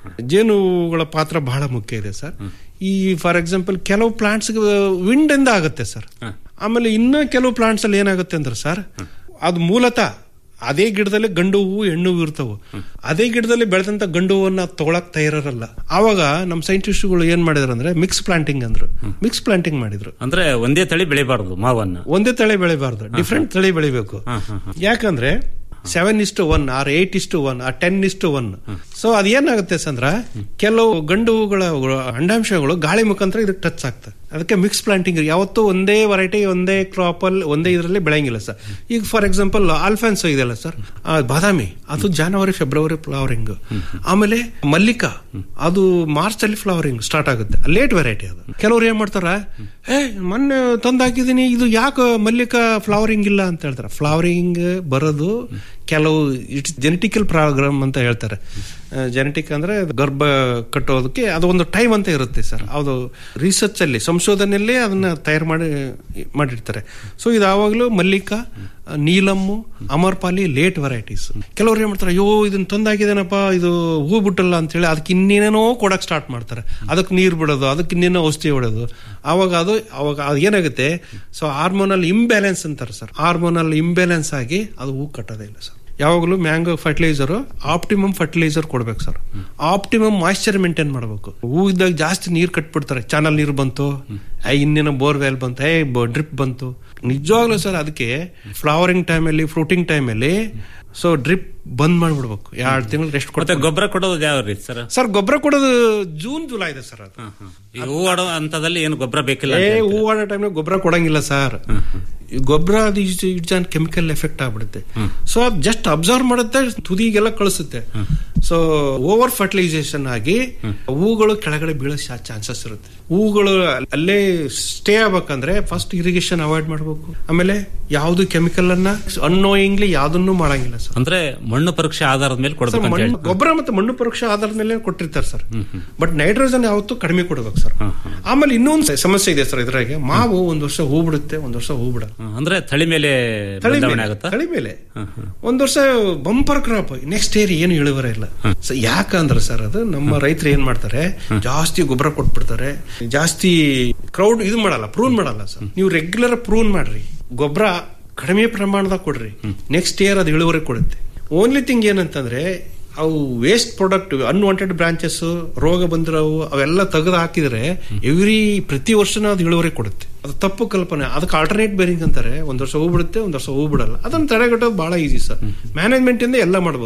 ಜೇನುಗಳ ಪಾತ್ರ ಬಹಳ ಮುಖ್ಯ ಇದೆ ಸರ್ ಈ ಫಾರ್ ಎಕ್ಸಾಂಪಲ್ ಕೆಲವು ಪ್ಲಾಂಟ್ಸ್ ವಿಂಡ್ ಇಂದ ಆಗುತ್ತೆ ಸರ್ ಆಮೇಲೆ ಇನ್ನ ಕೆಲವು ಪ್ಲಾಂಟ್ಸ್ ಅಲ್ಲಿ ಏನಾಗುತ್ತೆ ಅಂದ್ರೆ ಸರ್ ಅದು ಮೂಲತಃ ಅದೇ ಗಿಡದಲ್ಲಿ ಗಂಡು ಹೂವು ಹೆಣ್ಣು ಹೂವು ಇರ್ತಾವ ಅದೇ ಗಿಡದಲ್ಲಿ ಬೆಳೆದಂತ ಗಂಡು ಹೂವನ್ನ ತಗೊಳಕ್ ತಯಾರಲ್ಲ ಆವಾಗ ನಮ್ಮ ಸೈಂಟಿಸ್ಟ್ಗಳು ಏನ್ ಮಾಡಿದ್ರು ಅಂದ್ರೆ ಮಿಕ್ಸ್ ಪ್ಲಾಂಟಿಂಗ್ ಅಂದ್ರು ಮಿಕ್ಸ್ ಪ್ಲಾಂಟಿಂಗ್ ಮಾಡಿದ್ರು ಅಂದ್ರೆ ಒಂದೇ ತಳಿ ಬೆಳಿಬಾರ್ದು ಮಾವನ್ನ ಒಂದೇ ತಳಿ ಬೆಳಿಬಾರ್ದು ಡಿಫ್ರೆಂಟ್ ತಳಿ ಬೆಳಿಬೇಕು ಯಾಕಂದ್ರೆ ಸೆವೆನ್ ಇಷ್ಟು ಒನ್ ಆರ್ ಏಟ್ ಇಷ್ಟು ಒನ್ ಆರ್ ಟೆನ್ ಇಷ್ಟು ಒನ್ ಸೊ ಅದೇನಾಗುತ್ತೆ ಸಂದ್ರ ಕೆಲವು ಗಂಡು ಹೂಗಳ ಅಂಡಾಂಶಗಳು ಗಾಳಿ ಮುಖಾಂತರ ಇದಕ್ಕೆ ಟಚ್ ಆಗ್ತದೆ ಅದಕ್ಕೆ ಮಿಕ್ಸ್ ಪ್ಲಾಂಟಿಂಗ್ ಯಾವತ್ತೂ ಒಂದೇ ವೆರೈಟಿ ಒಂದೇ ಕ್ರಾಪ್ ಅಲ್ಲಿ ಒಂದೇ ಇದರಲ್ಲಿ ಬೆಳೆಯಂಗಿಲ್ಲ ಸರ್ ಈಗ ಫಾರ್ ಎಕ್ಸಾಂಪಲ್ ಆಲ್ಫಾನ್ಸೋ ಇದೆಯಲ್ಲ ಸರ್ ಬಾದಾಮಿ ಅದು ಜಾನ್ವರಿ ಫೆಬ್ರವರಿ ಫ್ಲವರಿಂಗ್ ಆಮೇಲೆ ಮಲ್ಲಿಕಾ ಅದು ಮಾರ್ಚ್ ಅಲ್ಲಿ ಫ್ಲವರಿಂಗ್ ಸ್ಟಾರ್ಟ್ ಆಗುತ್ತೆ ಲೇಟ್ ವೆರೈಟಿ ಅದು ಕೆಲವ್ರು ಏನ್ ಮಾಡ್ತಾರ ಏ ಮೊನ್ನೆ ತಂದು ಹಾಕಿದೀನಿ ಇದು ಯಾಕೆ ಮಲ್ಲಿಕಾ ಫ್ಲವರಿಂಗ್ ಇಲ್ಲ ಅಂತ ಹೇಳ್ತಾರೆ ಫ್ಲವರಿಂಗ್ ಬರೋದು ಕೆಲವು ಇಟ್ಸ್ ಜೆನೆಟಿಕಲ್ ಪ್ರಾಬ್ಲಮ್ ಅಂತ ಹೇಳ್ತಾರೆ ಜೆನೆಟಿಕ್ ಅಂದ್ರೆ ಗರ್ಭ ಕಟ್ಟೋದಕ್ಕೆ ಅದು ಒಂದು ಟೈಮ್ ಅಂತ ಇರುತ್ತೆ ಸರ್ ಅದು ರಿಸರ್ಚ್ ಅಲ್ಲಿ ಸಂಶೋಧನೆಯಲ್ಲೇ ಅದನ್ನ ತಯಾರು ಮಾಡಿ ಮಾಡಿರ್ತಾರೆ ಸೊ ಇದು ಯಾವಾಗಲೂ ಮಲ್ಲಿಕಾ ನೀಲಮ್ಮು ಅಮರ್ಪಾಲಿ ಲೇಟ್ ವೆರೈಟೀಸ್ ಕೆಲವ್ರು ಏನ್ ಮಾಡ್ತಾರೆ ಅಯ್ಯೋ ಇದನ್ನ ತಂದಾಕಿದೇನಪ್ಪ ಇದು ಹೂ ಬಿಟ್ಟಲ್ಲ ಅಂತ ಹೇಳಿ ಅದಕ್ಕೆ ಇನ್ನೇನೇನೋ ಕೊಡಕ್ ಸ್ಟಾರ್ಟ್ ಮಾಡ್ತಾರೆ ಅದಕ್ಕೆ ನೀರು ಬಿಡೋದು ಅದಕ್ಕೆ ಇನ್ನೇನೋ ಔಷಧಿ ಹೊಡೋದು ಅವಾಗ ಅದು ಅವಾಗ ಅದು ಏನಾಗುತ್ತೆ ಸೊ ಹಾರ್ಮೋನಲ್ ಇಂಬ್ಯಾಲೆನ್ಸ್ ಅಂತಾರೆ ಸರ್ ಹಾರ್ಮೋನಲ್ ಇಂಬ್ಯಾಲೆನ್ಸ್ ಆಗಿ ಅದು ಹೂ ಕಟ್ಟೋದೇ ಇಲ್ಲ ಸರ್ ಯಾವಾಗಲೂ ಮ್ಯಾಂಗೋ ಫರ್ಟಿಲೈಸರ್ ಆಪ್ಟಿಮಮ್ ಫರ್ಟಿಲೈಸರ್ ಕೊಡ್ಬೇಕು ಸರ್ ಆಪ್ಟಿಮಮ್ ಮಾಯಿಶ್ಚರ್ ಮೇಂಟೈನ್ ಮಾಡಬೇಕು ಹೂ ಇದ್ದಾಗ ಜಾಸ್ತಿ ನೀರು ಕಟ್ಬಿಡ್ತಾರೆ ಚಾನಲ್ ನೀರು ಬಂತು ಐ ಇನ್ನೇನೋ ಬೋರ್ವೆಲ್ ಬಂತು ಏ ಡ್ರಿಪ್ ಬಂತು ನಿಜವಾಗ್ಲೂ ಸರ್ ಅದಕ್ಕೆ ಫ್ಲವರಿಂಗ್ ಟೈಮಲ್ಲಿ ಫ್ರೂಟಿಂಗ್ ಟೈಮಲ್ಲಿ ಸೊ ಡ್ರಿಪ್ ಬಂದ್ ಮಾಡ್ಬಿಡ್ಬೇಕು ಎರಡು ತಿಂಗಳು ರೆಸ್ಟ್ ಮತ್ತೆ ಕೊಡ್ತಾರೆ ಗೊಬ್ಬರ ಕೊಡೋದು ಯಾವ ರೀತಿ ಸರ್ ಸರ್ ಗೊಬ್ಬರ ಕೊಡೋದು ಜೂನ್ ಜುಲೈ ಇದೆ ಸರ್ ಅದು ಈಗ ಹೂ ಆಡೋ ಹಂತದಲ್ಲಿ ಏನು ಗೊಬ್ಬರ ಬೇಕಿಲ್ಲ ಏ ಅಂತ ಹೇಳ್ತೀರಾ? ಹೂ ಆಡೋ ಟೈಮ್ ಗೊಬ್ಬರ ಕೊಡಂಗಿಲ್ಲ ಸರ್ ಗೊಬ್ಬರ ಅದು ಇಟ್ಸ್ ಆನ್ ಕೆಮಿಕಲ್ ಎಫೆಕ್ಟ್ ಆಗ್ಬಿಡುತ್ತೆ ಸೊ ಅದು ಜಸ್ಟ್ ಅಬ್ಸರ್ವ್ ಮಾಡುತ್ತೆ ತುದಿಗೆಲ್ಲ ಕಳಿಸುತ್ತೆ ಸೊ ಓವರ್ ಫರ್ಟಿಲೈಸೇಷನ್ ಆಗಿ ಹೂಗಳು ಕೆಳಗಡೆ ಬೀಳೋ ಚಾನ್ಸಸ್ ಇರುತ್ತೆ ಹೂಗಳು ಅಲ್ಲೇ ಸ್ಟೇ ಆಗ್ಬೇಕಂದ್ರೆ ಫಸ್ಟ್ ಇರಿಗೇಷನ್ ಅವಾಯ್ಡ್ ಮಾಡಬೇಕು ಆಮೇಲೆ ಯಾವ್ದು ಕೆಮಿಕಲ್ ಅನ್ನ ಅನ್ನೋಯಿಂಗ್ಲಿ ಯಾವ್ದನ್ನು ಮಾಡಂಗಿಲ್ಲ ಸರ್ ಅಂದ್ರೆ ಮಣ್ಣು ಪರೀಕ್ಷೆ ಆಧಾರದ ಮೇಲೆ ಕೊಡ್ಬೇಕು ಅಂತ ಮಣ್ಣು ಹೇಳಿ ಗೊಬ್ಬರ ಮತ್ತೆ ಮಣ್ಣು ಪರೀಕ್ಷೆ ಆಧಾರದ ಮೇಲೆ ಕೊಟ್ಟಿರ್ತಾರೆ ಸರ್ ಬಟ್ ನೈಟ್ರೋಜನ್ ಯಾವತ್ತೂ ಕಡಿಮೆ ಕೊಡ್ಬೇಕು ಸರ್ ಆಮೇಲೆ ಇನ್ನೊಂದು ಸಮಸ್ಯೆ ಇದೆ ಸರ್ ಇದ್ರಾಗೆ ಮಾವು ಒಂದ್ ವರ್ಷ ಹೂ ಬಿಡುತ್ತೆ ಒಂದ್ ವರ್ಷ ಹೂ ಬಿಡಲ್ಲ ಹ್ಮ್. ಅಂದ್ರೆ ತಳಿ ಮೇಲೆ ತಳಿ ಬದಲಾವಣೆ ಮೇಲೆ, ಆಗುತ್ತಾ ತಳಿ ಮೇಲೆ ಒಂದ್ ವರ್ಷ ಬಂಪರ್ ಕ್ರಾಪ್ ನೆಕ್ಸ್ಟ್ ಇಯರ್ ಏನು ಇಳುವರಿ ಇಲ್ಲ ಸೊ ಯಾಕಂದ್ರೆ ಸರ್ ಅದು ನಮ್ಮ ರೈತರು ಏನ್ ಮಾಡ್ತಾರೆ ಜಾಸ್ತಿ ಗೊಬ್ಬರ ಕೊಟ್ಬಿಡ್ತಾರೆ ಜಾಸ್ತಿ ಕ್ರೌಡ್ ಇದು ಮಾಡಲ್ಲ ಪ್ರೂನ್ ಮಾಡಲ್ಲ ಸರ್ ನೀವು ರೆಗ್ಯುಲರ್ ಪ್ರೂನ್ ಮಾಡ್ರಿ ಗೊಬ್ಬರ ಕಡಿಮೆ ಪ್ರಮಾಣದಾಗ ಕೊಡ್ರಿ ನೆಕ್ಸ್ಟ್ ಇಯರ್ ಅದು ಇಳುವರಿ ಕೊಡುತ್ತೆ ಓನ್ಲಿ ಥಿಂಗ್ ಏನಂತಂದ್ರೆ ಅವು ವೇಸ್ಟ್ ಪ್ರಾಡಕ್ಟ್ ಅನ್ವಾಂಟೆಡ್ ಬ್ರಾಂಚಸ್ ರೋಗ ಬಂದಿರೋವು ಅವೆಲ್ಲ ತೆಗೆದು ಹಾಕಿದ್ರೆ ಎವ್ರಿ ಪ್ರತಿ ವರ್ಷನೂ ಅದು ಇಳುವರಿ ಕೊಡುತ್ತೆ ಅದು ತಪ್ಪು ಕಲ್ಪನೆ ಅದಕ್ಕೆ ಆಲ್ಟರ್ನೇಟ್ ಬೇರಿಂಗ್ ಅಂತಾರೆ ಒಂದ್ ವರ್ಷ ಹೂ ಬಿಡುತ್ತೆ ಒಂದ್ ವರ್ಷ ಹೂ ಬಿಡಲ್ಲ ಅದನ್ನ ತಡೆಗಟ್ಟೋದು ಬಹಳ ಈಸಿ ಸರ್ ಮ್ಯಾನೇಜ್ಮೆಂಟ್ ಇಂದ ಎಲ್ಲ ಮಾಡ್ಬೋದು ಸರ್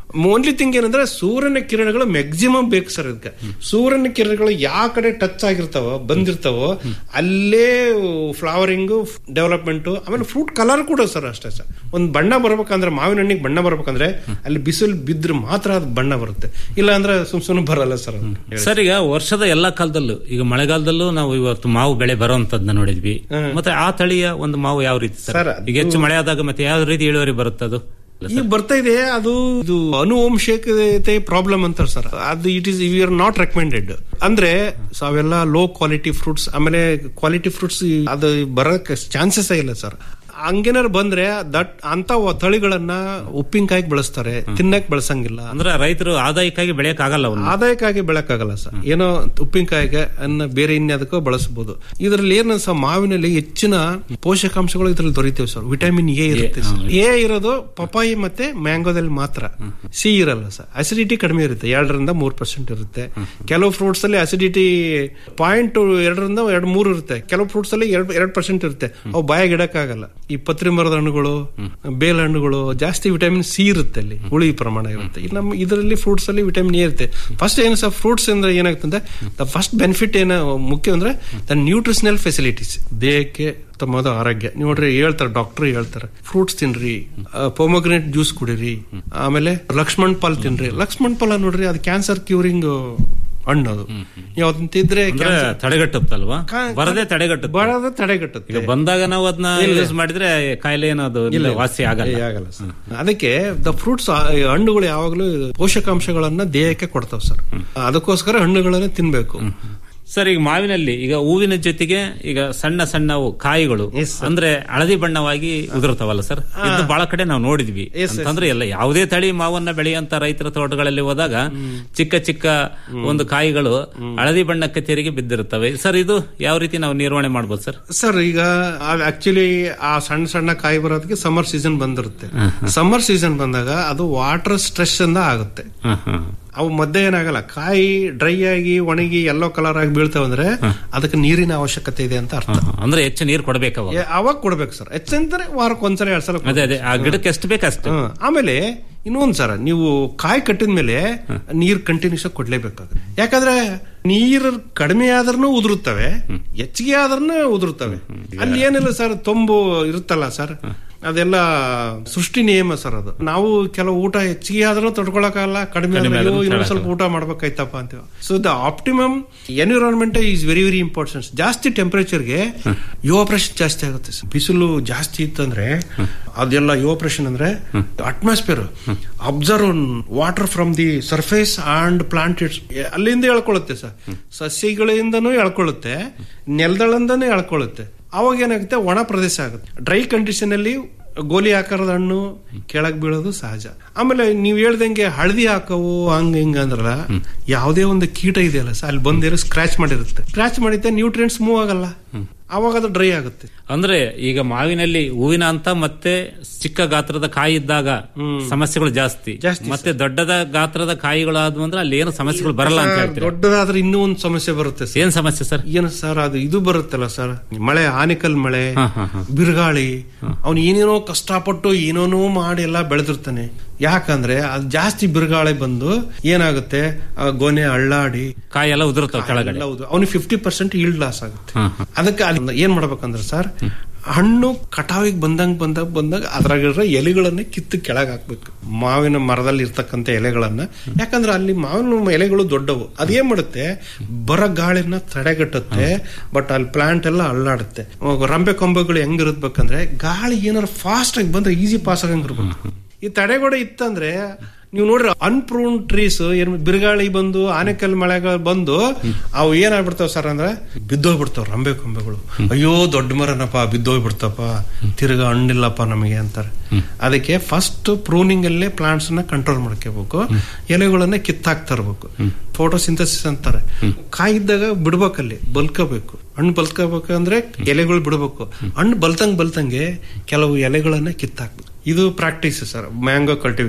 ಓನ್ಲಿ ಥಿಂಗ್ ಏನಂದ್ರೆ ಸೂರ್ಯನ ಕಿರಣಗಳು ಮ್ಯಾಕ್ಸಿಮಮ್ ಬೇಕು ಸರ್ ಇದಕ್ಕೆ ಸೂರ್ಯನ ಕಿರಣಗಳು ಯಾವ ಕಡೆ ಟಚ್ ಆಗಿರ್ತಾವೋ ಬಂದಿರ್ತಾವೋ ಅಲ್ಲೇ ಫ್ಲವರಿಂಗ್ ಡೆವಲಪ್ಮೆಂಟ್ ಆಮೇಲೆ ಫ್ರೂಟ್ ಕಲರ್ ಕೂಡ ಸರ್ ಅಷ್ಟೇ ಸರ್ ಒಂದು ಬಣ್ಣ ಬರ್ಬೇಕಂದ್ರೆ ಮಾವಿನ ಹಣ್ಣಿಗೆ ಬಣ್ಣ ಬರ್ಬೇಕಂದ್ರೆ ಅಲ್ಲಿ ಬಿಸಿಲು ಬಿದ್ರೆ ಮಾತ್ರ ಅದು ಬಣ್ಣ ಬರುತ್ತೆ ಇಲ್ಲ ಅಂದ್ರೆ ಸುಮ್ ಸುಮ್ಮನೆ ಬರಲ್ಲ ಸರ್ ಅದು. ಸರ್ ಈಗ ವರ್ಷದ ಎಲ್ಲಾ ಕಾಲದಲ್ಲೂ ಈಗ ಮಳೆಗಾಲದಲ್ಲೂ ನಾವು ಇವತ್ತು ಮಾವು ಬೆಳೆ ಬರುವಂತದ್ನ ನೋಡಿದ್ವಿ ಮತ್ತೆ ಆ ತಳಿಯ ಒಂದು ಮಾವು ಯಾವ ರೀತಿ ಸರ್ ಸರ್, ಈಗ ಹೆಚ್ಚು ಮಳೆ ಆದಾಗ ಮತ್ತೆ ಯಾವ ರೀತಿ ಇಳುವರಿ ಬರುತ್ತೆ ಅದು ಈಗ ಬರ್ತಾ ಇದೆ ಅದು ಇದು ಅನುವಂಶಿಕತೆ ಪ್ರಾಬ್ಲಮ್ ಅಂತಾರೆ ಸರ್ ಅದು it is we are not recommended ಅಂದ್ರೆ ಅವೆಲ್ಲ ಲೋ ಕ್ವಾಲಿಟಿ ಫ್ರೂಟ್ಸ್ ಆಮೇಲೆ ಕ್ವಾಲಿಟಿ ಫ್ರೂಟ್ಸ್ ಅದು ಬರಕ್ಕೆ ಚಾನ್ಸಸ್ ಇಲ್ಲ ಸರ್ ಹಂಗೇನಾರು ಬಂದ್ರೆ ದಟ್ ಅಂತ ತಳಿಗಳನ್ನ ಉಪ್ಪಿನಕಾಯಿಗೆ ಬಳಸ್ತಾರೆ ತಿನ್ನಕ್ ಬಳಸಂಗಿಲ್ಲ ಅಂದ್ರೆ ರೈತರು ಆದಾಯಕ್ಕಾಗಿ ಬೆಳೆಯಕ್ ಆಗಲ್ಲ ಅವನ್ನ ಆದಾಯಕ್ಕಾಗಿ ಬೆಳಕಾಗಲ್ಲ ಸರ್ ಏನೋ ಉಪ್ಪಿನಕಾಯಿಗೆ ಅನ್ನ ಬೇರೆ ಇನ್ಯಾದಕ್ಕೋ ಬಳಸಬಹುದು ಇದರಲ್ಲಿ ಏನು ಸಹ ಮಾವಿನಲ್ಲಿ ಹೆಚ್ಚಿನ ಪೋಷಕಾಂಶಗಳು ಇದ್ರಲ್ಲಿ ದೊರೀತೇವೆ ಸರ್ ವಿಟಮಿನ್ ಎ ಇರುತ್ತೆ ಎ ಇರೋದು ಪಪಾಯಿ ಮತ್ತೆ ಮ್ಯಾಂಗೋದಲ್ಲಿ ಮಾತ್ರ ಸಿ ಇರಲ್ಲ ಸರ್ ಅಸಿಡಿಟಿ ಕಡಿಮೆ ಇರುತ್ತೆ ಎರಡರಿಂದ ಮೂರ್ ಪರ್ಸೆಂಟ್ ಇರುತ್ತೆ ಕೆಲವು ಫ್ರೂಟ್ಸ್ ಅಲ್ಲಿ ಅಸಿಡಿಟಿ ಪಾಯಿಂಟ್ ಎರಡರಿಂದ ಎರಡು ಮೂರು ಇರುತ್ತೆ ಕೆಲವು ಫ್ರೂಟ್ಸ್ ಅಲ್ಲಿ ಎರಡು ಎರಡು ಪರ್ಸೆಂಟ್ ಇರುತ್ತೆ ಅವು ಬಾಯಾಗಿ ಇಡಕ್ಕಾಗಲ್ಲ ಈ ಪತ್ರಿ ಮರದ ಹಣ್ಣುಗಳು ಬೇಲ್ ಹಣ್ಣುಗಳು ಜಾಸ್ತಿ ವಿಟಮಿನ್ ಸಿ ಇರುತ್ತೆ ಅಲ್ಲಿ ಹುಳಿ ಪ್ರಮಾಣ ಇರುತ್ತೆ ಇಲ್ಲಿ ನಮ್ಮ ಇದರಲ್ಲಿ ಫ್ರೂಟ್ಸ್ ಅಲ್ಲಿ ವಿಟಮಿನ್ ಎ ಇರುತ್ತೆ ಫಸ್ಟ್ ಏನು ಸರ್ ಫ್ರೂಟ್ಸ್ ಅಂದ್ರೆ ಏನಾಗ್ತಂದ್ರೆ ದ ಫಸ್ಟ್ ಬೆನಿಫಿಟ್ ಏನು ಮುಖ್ಯ ಅಂದ್ರೆ ದ ನ್ಯೂಟ್ರಿಷನಲ್ ಫೆಸಿಲಿಟೀಸ್ ದೇಹಕ್ಕೆ ತಮ್ಮದ ಆರೋಗ್ಯ ನೋಡ್ರಿ ಹೇಳ್ತಾರೆ ಡಾಕ್ಟರ್ ಹೇಳ್ತಾರೆ ಫ್ರೂಟ್ಸ್ ತಿನ್ರಿ ಪೊಮೊಗ್ರೆನೇಟ್ ಜ್ಯೂಸ್ ಕುಡೀರಿ ಆಮೇಲೆ ಲಕ್ಷ್ಮಣ್ ಫಲ್ ತಿನ್ರಿ ಲಕ್ಷ್ಮಣ್ ಫಲ ನೋಡ್ರಿ ಅದು ಕ್ಯಾನ್ಸರ್ ಕ್ಯೂರಿಂಗ್ ಹಣ್ಣು ಅದು ನೀವು ಅದನ್ನ ತಿಂದ್ರೆ ಅಂದ್ರೆ cancer- ತಡೆಗಟ್ಟುತ್ತಲ್ವಾ ಕಾ- ಬರದೇ ತಡೆಗಟ್ಟುತ್ತೆ ಬರದ ತಡೆಗಟ್ಟುತ್ತೆ ಈಗ ಬಂದಾಗ ನಾವು ಅದನ್ನ ಇಲ್ಲ. ಯೂಸ್ ಮಾಡಿದ್ರೆ ಕಾಯಿಲೆ ಏನದು ಇಲ್ಲ, ವಾಸಿ ಆಗಲ್ಲ ಏ, ಆಗಲ್ಲ ಸರ್. ಅದಕ್ಕೆ ದ ಫ್ರೂಟ್ಸ್ ಹಣ್ಣುಗಳು ಯಾವಾಗಲೂ ಪೋಷಕಾಂಶಗಳನ್ನ ದೇಹಕ್ಕೆ ಕೊಡ್ತಾವ ಸರ್ ಅದಕ್ಕೋಸ್ಕರ ಹಣ್ಣುಗಳನ್ನ ತಿನ್ಬೇಕು ಸರ್ ಈಗ ಮಾವಿನಲ್ಲಿ ಈಗ ಹೂವಿನ ಜೊತೆಗೆ ಈಗ ಸಣ್ಣ ಸಣ್ಣವು ಕಾಯಿಗಳು ಅಂದ್ರೆ ಹಳದಿ ಬಣ್ಣವಾಗಿ ಉದುರ್ತಾವಲ್ಲ ಸರ್ ಇದು ಬಹಳ ಕಡೆ ನಾವು ನೋಡಿದ್ವಿ ಅಂತಂದ್ರೆ ಎಲ್ಲ ಯಾವುದೇ ತಳಿ ಮಾವನ್ನ ಬೆಳೆಯುವಂತ ರೈತರ ತೋಟಗಳಲ್ಲಿ ಹೋದಾಗ ಚಿಕ್ಕ ಚಿಕ್ಕ ಒಂದು ಕಾಯಿಗಳು ಹಳದಿ ಬಣ್ಣಕ್ಕೆ ತೆರಿಗೆ ಬಿದ್ದಿರುತ್ತವೆ ಸರ್ ಇದು ಯಾವ ರೀತಿ ನಾವು ನಿರ್ವಹಣೆ ಮಾಡ್ಬೋದು ಸರ್ ಸರ್ ಈಗ ಆಕ್ಚುಲಿ ಆ ಸಣ್ಣ ಸಣ್ಣ ಕಾಯಿ ಬರೋದಕ್ಕೆ ಸಮ್ಮರ್ ಸೀಸನ್ ಬಂದಿರುತ್ತೆ ಸಮ್ಮರ್ ಸೀಸನ್ ಬಂದಾಗ ಅದು ವಾಟರ್ ಸ್ಟ್ರೆಸ್ ಇಂದ ಆಗುತ್ತೆ ಅವು ಮಧ್ಯೆ ಏನಾಗಲ್ಲ ಕಾಯಿ ಡ್ರೈ ಆಗಿ ಒಣಗಿ ಎಲ್ಲೋ ಕಲರ್ ಆಗಿ ಬೀಳ್ತಾವ ಅಂದ್ರೆ ಅದಕ್ಕೆ ನೀರಿನ ಅವಶ್ಯಕತೆ ಇದೆ ಅಂತ ಅರ್ಥ ಅಂದ್ರೆ ಹೆಚ್ಚು ನೀರು ಕೊಡಬೇಕು ಏ, ಅವಾಗ ಕೊಡ್ಬೇಕು ಸರ್ ಹೆಚ್ಚಂದ್ರೆ ವಾರಕ್ಕೆ ಒಂದ್ಸಲ ಎರಡ್ ಸಲ ಅದೇ ಅದೇ ಆ ಗಿಡಕ್ಕೆ ಎಷ್ಟು ಬೇಕು ಅಷ್ಟು ಹ್ಮ್. ಆಮೇಲೆ ಇನ್ನೊಂದ್ ಸರ ನೀವು ಕಾಯಿ ಕಟ್ಟಿದ ಮೇಲೆ ನೀರ್ ಕಂಟಿನ್ಯೂಸ್ ಆಗಿ ಕೊಡ್ಲೇಬೇಕಾಗುತ್ತೆ ಯಾಕಂದ್ರೆ ನೀರು ಕಡಿಮೆ ಆದ್ರೂ ಉದುರುತ್ತವೆ ಹೆಚ್ಚಿಗೆ ಆದ್ರೂ ಉದುರುತ್ತವೆ ಅಲ್ಲಿ ಏನಿಲ್ಲ ಸರ್ ತುಂಬು ಇರುತ್ತಲ್ಲ ಸರ್ ಅದೆಲ್ಲ ಸೃಷ್ಟಿ ನಿಯಮ ಸರ್ ಅದು ನಾವು ಕೆಲವು ಊಟ ಹೆಚ್ಚಿಗೆ ಆದ್ರೂ ತಡ್ಕೊಳಕ್ಕಾಗಲ್ಲ ಕಡಿಮೆ ಆದ್ರೂ ಅಯ್ಯೋ, ಇನ್ನೊಂದ್ ಸ್ವಲ್ಪ ಊಟ ಮಾಡ್ಬೇಕಾಯ್ತಪ್ಪ ಅಂತೀವಿ so the optimum environment is very very important ಜಾಸ್ತಿ ಟೆಂಪರೇಚರ್ಗೆ ಯೋಪ್ರೆಷನ್ ಜಾಸ್ತಿ ಆಗುತ್ತೆ sir. ಬಿಸಿಲು ಜಾಸ್ತಿ ಇತ್ತಂದ್ರೆ ಅದೆಲ್ಲ ಯೋಪ್ರೆಷನ್ ಅಂದ್ರೆ atmosphere absorb water from the surface and plant ಅಲ್ಲಿಂದ ಎಳ್ಕೊಳ್ಳುತ್ತೆ ಸರ್ ಸಸ್ಯಗಳಿಂದನೂ ಎಳ್ಕೊಳ್ಳುತ್ತೆ ನೆಲದಳಿಂದನೂ ಎಳ್ಕೊಳ್ಳುತ್ತೆ ಅವಾಗ ಏನಾಗುತ್ತೆ ಒಣ ಪ್ರದೇಶ ಆಗುತ್ತೆ ಡ್ರೈ ಕಂಡೀಷನ್ ಅಲ್ಲಿ ಗೋಲಿ ಆಕಾರದ ಹಣ್ಣು ಕೆಳಗ್ ಬೀಳೋದು ಸಹಜ ಆಮೇಲೆ ನೀವ್ ಹೇಳ್ದಂಗೆ ಹಳದಿ ಹಾಕವು ಹಂಗ ಹಿಂಗ ಅಂದ್ರಲ್ಲ ಯಾವುದೇ ಒಂದು ಕೀಟ ಇದೆಯಲ್ಲ ಸರ್ ಅಲ್ಲಿ ಬಂದಿರೋ ಸ್ಕ್ರಾಚ್ ಮಾಡಿರುತ್ತೆ ಸ್ಕ್ರಾಚ್ ಮಾಡಿದ್ದೆ ನ್ಯೂಟ್ರಿಯೆಂಟ್ಸ್ ಮೂವ್ ಆಗಲ್ಲ ಅವಾಗ ಅದು ಡ್ರೈ ಆಗುತ್ತೆ ಅಂದ್ರೆ ಈಗ ಮಾವಿನಲ್ಲಿ ಹೂವಿನ ಅಂತ ಮತ್ತೆ ಚಿಕ್ಕ ಗಾತ್ರದ ಕಾಯಿ ಇದ್ದಾಗ ಸಮಸ್ಯೆಗಳು ಜಾಸ್ತಿ ಮತ್ತೆ ದೊಡ್ಡದ ಗಾತ್ರದ ಕಾಯಿಗಳು ಆದ್ವು ಅಂದ್ರೆ ಅಲ್ಲಿ ಏನು ಸಮಸ್ಯೆಗಳು ಬರಲ್ಲ ಅಂತ ಹೇಳ್ತೀರಾ ದೊಡ್ಡದಾದ್ರೆ ಇನ್ನೂ ಒಂದು ಸಮಸ್ಯೆ ಬರುತ್ತೆ ಏನ್ ಸಮಸ್ಯೆ ಸರ್ ಏನು ಸರ್ ಅದು ಇದು ಬರುತ್ತಲ್ಲ ಸರ್ ಮಳೆ ಆನಿಕಲ್ ಮಳೆ ಬಿರುಗಾಳಿ ಅವ್ನು ಏನೇನೋ ಕಷ್ಟಪಟ್ಟು ಏನೇನೋ ಮಾಡಿ ಎಲ್ಲ ಬೆಳೆದಿರ್ತಾನೆ ಯಾಕಂದ್ರೆ ಅದು ಜಾಸ್ತಿ ಬಿರುಗಾಳಿ ಬಂದು ಏನಾಗುತ್ತೆ ಆ ಗೊನೆ ಅಳ್ಳಾಡಿ ಕಾಯಿ ಎಲ್ಲ ಉದುರುತ್ತಾವ ಕೆಳಗಡೆ ಅವನಿಗೆ ಫಿಫ್ಟಿ ಪರ್ಸೆಂಟ್ ಈಲ್ಡ್ ಲಾಸ್ ಆಗುತ್ತೆ ಅದಕ್ಕೆ ಅಲ್ಲಿ ಏನ್ ಮಾಡ್ಬೇಕಂದ್ರೆ ಸರ್ ಹಣ್ಣು ಕಟಾವಿಗೆ ಬಂದಂಗ್ ಬಂದಾಗ ಬಂದಾಗ ಅದ್ರಾಗಿರೋ ಎಲೆಗಳನ್ನ ಕಿತ್ತು ಕೆಳಗೆ ಹಾಕ್ಬೇಕು ಮಾವಿನ ಮರದಲ್ಲಿ ಇರ್ತಕ್ಕಂಥ ಎಲೆಗಳನ್ನ ಯಾಕಂದ್ರೆ ಅಲ್ಲಿ ಮಾವಿನ ಎಲೆಗಳು ದೊಡ್ಡವು ಅದೇನ್ ಮಾಡುತ್ತೆ ಬರ ಗಾಳಿನ ತಡೆಗಟ್ಟುತ್ತೆ ಬಟ್ ಅಲ್ಲಿ ಪ್ಲಾಂಟ್ ಎಲ್ಲ ಅಳ್ಳಾಡುತ್ತೆ ಅವಾಗ ರಂಬೆ ಕೊಂಬೆಗಳು ಹೆಂಗಿರ್ಬೇಕಂದ್ರೆ ಗಾಳಿ ಏನಾರು ಫಾಸ್ಟ್ ಆಗಿ ಬಂದ್ರೆ ಈಸಿ ಪಾಸ್ ಆಗಂಗಿರ್ಬೇಕು ಈ ತಡೆಗೋಡೆ ಇತ್ತಂದ್ರೆ ನೀವು ನೋಡ್ರಿ ಅನ್ಪ್ರೂನ್ ಟ್ರೀಸ್ ಏನ್ ಬಿರುಗಾಳಿ ಬಂದು ಆನೆಕಲ್ ಮಳೆಗಳು ಬಂದು ಅವು ಏನಾಗ್ಬಿಡ್ತಾವ ಸರ್ ಅಂದ್ರೆ ಬಿದ್ದೋಗ್ಬಿಡ್ತಾವ ರಂಬೆ ಕೊಂಬೆಗಳು ಅಯ್ಯೋ ದೊಡ್ಡ ಮರನಪ್ಪ ಬಿದ್ದೋಗ್ಬಿಡ್ತಪ್ಪ ತಿರ್ಗಾ ಹಣ್ಣಿಲ್ಲಪ್ಪ ನಮಗೆ ಅಂತಾರೆ ಅದಕ್ಕೆ ಫಸ್ಟ್ ಪ್ರೂನಿಂಗ್ ಅಲ್ಲೇ ಪ್ಲಾಂಟ್ಸ್ ನ ಕಂಟ್ರೋಲ್ ಮಾಡ್ಕೋಬೇಕು ಎಲೆಗಳನ್ನ ಕಿತ್ತಾಕ್ತಾ ಇರ್ಬೇಕು ಫೋಟೋಸಿಂಥಸಿಸ್ ಅಂತಾರೆ ಕಾಯಿದ್ದಾಗ ಬಿಡ್ಬೇಕಲ್ಲಿ ಬಲ್ಕೋಬೇಕು ಹಣ್ಣು ಬಲ್ಕೋಬೇಕಂದ್ರೆ ಎಲೆಗಳು ಬಿಡ್ಬೇಕು ಹಣ್ಣು ಬಲ್ತಂಗ್ ಬಲ್ತಂಗೆ ಕೆಲವು ಎಲೆಗಳನ್ನ ಕಿತ್ತಾಕ್ಬೇಕು ಇದು ಪ್ರಾಕ್ಟೀಸ್ ಸರ್ ಮ್ಯಾಂಗೋ ಕಲ್ಟಿವೇಶನ್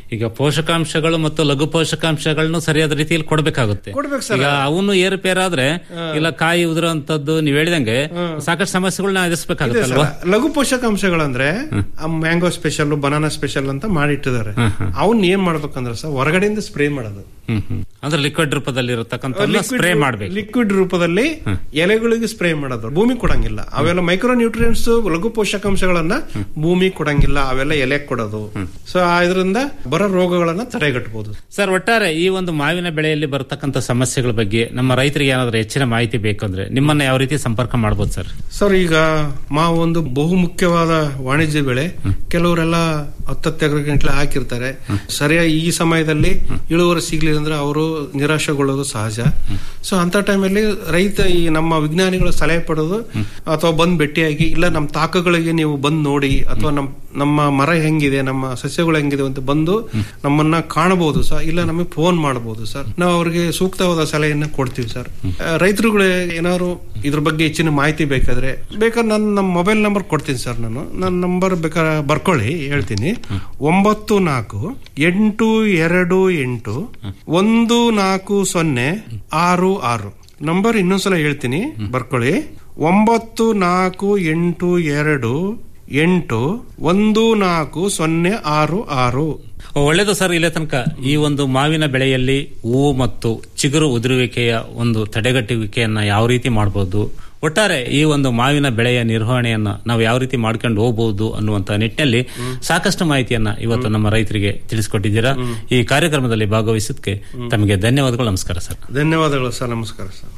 ಈಗ ಪೋಷಕಾಂಶಗಳು ಮತ್ತು ಲಘು ಪೋಷಕಾಂಶಗಳನ್ನು ಸರಿಯಾದ ರೀತಿಯಲ್ಲಿ ಕೊಡಬೇಕಾಗುತ್ತೆ ಕೊಡ್ಬೇಕು ಸರ್. ಈಗ ಅವನು ಏರುಪೇರಾದ್ರೆ ಇಲ್ಲ ಕಾಯಿ ಉದುರುವಂತದ್ದು ನೀವು ಹೇಳಿದಂಗೆ ಸಾಕಷ್ಟು ಸಮಸ್ಯೆಗಳನ್ನ ಇದೆ ಎದುರಿಸಬೇಕಾಗುತ್ತಲ್ವಾ ಸರ್. ಲಘು ಪೋಷಕಾಂಶಗಳಂದ್ರೆ ಮ್ಯಾಂಗೋ ಸ್ಪೆಷಲ್ ಬನಾನಾ ಸ್ಪೆಷಲ್ ಅಂತ ಮಾಡಿಟ್ಟಿದ್ದಾರೆ ಅವನ್ ಏನ್ ಮಾಡ್ಬೇಕಂದ್ರೆ ಸರ್ ಹೊರಗಡೆಯಿಂದ ಸ್ಪ್ರೇ ಮಾಡೋದು ಹ್ಮ್ ಹ್ಮ್ ಅಂದ್ರೆ ಲಿಕ್ವಿಡ್ ರೂಪದಲ್ಲಿ ಇರತಕ್ಕಂಥ ಸ್ಪ್ರೇ ಮಾಡ್ಬೇಕು ಲಿಕ್ವಿಡ್ ರೂಪದಲ್ಲಿ ಎಲೆಗಳಿಗೆ ಸ್ಪ್ರೇ ಮಾಡೋದು ಭೂಮಿ ಕೊಡಂಗಿಲ್ಲ ಅವೆಲ್ಲ ಮೈಕ್ರೋ ನ್ಯೂಟ್ರಿಯೆಂಟ್ಸ್ ಲಘು ಪೋಷಕಾಂಶಗಳನ್ನ ಭೂಮಿ ಕೊಡಂಗಿಲ್ಲ ಅವೆಲ್ಲ ಎಲೆ ಕೊಡೋದು ಸೊ ಇದರಿಂದ ಬರೋ ರೋಗಗಳನ್ನ ತಡೆಗಟ್ಟಬಹುದು ಸರ್ ಒಟ್ಟಾರೆ ಈ ಒಂದು ಮಾವಿನ ಬೆಳೆಯಲ್ಲಿ ಬರತಕ್ಕಂತ ಸಮಸ್ಯೆಗಳ ಬಗ್ಗೆ ನಮ್ಮ ರೈತರಿಗೆ ಏನಾದ್ರೂ ಹೆಚ್ಚಿನ ಮಾಹಿತಿ ಬೇಕಂದ್ರೆ ನಿಮ್ಮನ್ನ ಯಾವ ರೀತಿ ಸಂಪರ್ಕ ಮಾಡಬಹುದು ಸರ್ ಸರ್ ಈಗ ಮಾವು ಒಂದು ಬಹುಮುಖ್ಯವಾದ ವಾಣಿಜ್ಯ ಬೆಳೆ ಕೆಲವರೆಲ್ಲ ಹತ್ತತ್ತು ಎಕರೆ ಗಂಟ್ಲೆ ಹಾಕಿರ್ತಾರೆ ಸರಿಯಾಗಿ ಈ ಸಮಯದಲ್ಲಿ ಇಳುವರಿ ಸಿಗ್ಲಿಲ್ಲ ಅಂದ್ರೆ ಅವರು ನಿರಾಶೆಗೊಳ್ಳೋದು ಸಹಜ ಸೊ ಅಂತ ಟೈಮಲ್ಲಿ ರೈತ ಈ ನಮ್ಮ ವಿಜ್ಞಾನಿಗಳ ಸಲಹೆ ಪಡೋದು ಅಥವಾ ಬಂದ್ ಭೇಟಿಯಾಗಿ ಇಲ್ಲ ನಮ್ಮ ತಾಕಗಳಿಗೆ ನೀವು ಬಂದ್ ನೋಡಿ ಅಥವಾ ನಮ್ ನಮ್ಮ ಮರ ಹೆಂಗಿದೆ ನಮ್ಮ ಸಸ್ಯಗಳು ಹೆಂಗಿದೆ ಅಂತ ಬಂದು ನಮ್ಮನ್ನ ಕಾಣಬಹುದು ಸರ್ ಇಲ್ಲ ನಮಗೆ ಫೋನ್ ಮಾಡಬಹುದು ಸರ್ ನಾವು ಅವ್ರಿಗೆ ಸೂಕ್ತವಾದ ಸಲಹೆಯನ್ನ ಕೊಡ್ತೀವಿ ಸರ್ ರೈತರುಗಳು ಏನಾದ್ರು ಇದ್ರ ಬಗ್ಗೆ ಹೆಚ್ಚಿನ ಮಾಹಿತಿ ಬೇಕಾದ್ರೆ ಬೇಕಾದ್ರೆ ನನ್ನ ನಮ್ಮ ಮೊಬೈಲ್ ನಂಬರ್ ಕೊಡ್ತೀನಿ ಸರ್ ನಾನು ನನ್ನ ನಂಬರ್ ಬೇಕಾದ್ರೆ ಬರ್ಕೊಳ್ಳಿ ಹೇಳ್ತೀನಿ ಒಂಬತ್ತು ನಾಲ್ಕು ಎಂಟು ಎರಡು ಎಂಟು ಒಂದು ನಾಲ್ಕು ಸೊನ್ನೆ ಆರು ಆರು ನಂಬರ್ ಇನ್ನೊಂದ್ಸಲ ಹೇಳ್ತೀನಿ ಬರ್ಕೊಳ್ಳಿ ಒಂಬತ್ತು ನಾಲ್ಕು ಎಂಟು ಎರಡು ಎಂಟು ಒಂದು ನಾಲ್ಕು ಸೊನ್ನೆ ಆರು ಆರು ಒಳ್ಳೇದು ಸರ್ ಇಲ್ಲೇ ತನಕ ಈ ಒಂದು ಮಾವಿನ ಬೆಳೆಯಲ್ಲಿ ಹೂವು ಮತ್ತು ಚಿಗುರು ಉದುರುವಿಕೆಯ ಒಂದು ತಡೆಗಟ್ಟುವಿಕೆಯನ್ನ ಯಾವ ರೀತಿ ಮಾಡಬಹುದು ಒಟ್ಟಾರೆ ಈ ಒಂದು ಮಾವಿನ ಬೆಳೆಯ ನಿರ್ವಹಣೆಯನ್ನ ನಾವು ಯಾವ ರೀತಿ ಮಾಡ್ಕೊಂಡು ಹೋಗಬಹುದು ಅನ್ನುವಂತ ನಿಟ್ಟಿನಲ್ಲಿ ಸಾಕಷ್ಟು ಮಾಹಿತಿಯನ್ನ ಇವತ್ತು ನಮ್ಮ ರೈತರಿಗೆ ತಿಳಿಸಿಕೊಟ್ಟಿದ್ದೀರಾ ಈ ಕಾರ್ಯಕ್ರಮದಲ್ಲಿ ಭಾಗವಹಿಸೋದಕ್ಕೆ ತಮಗೆ ಧನ್ಯವಾದಗಳು ನಮಸ್ಕಾರ ಸರ್ ಧನ್ಯವಾದಗಳು ಸರ್ ನಮಸ್ಕಾರ ಸರ್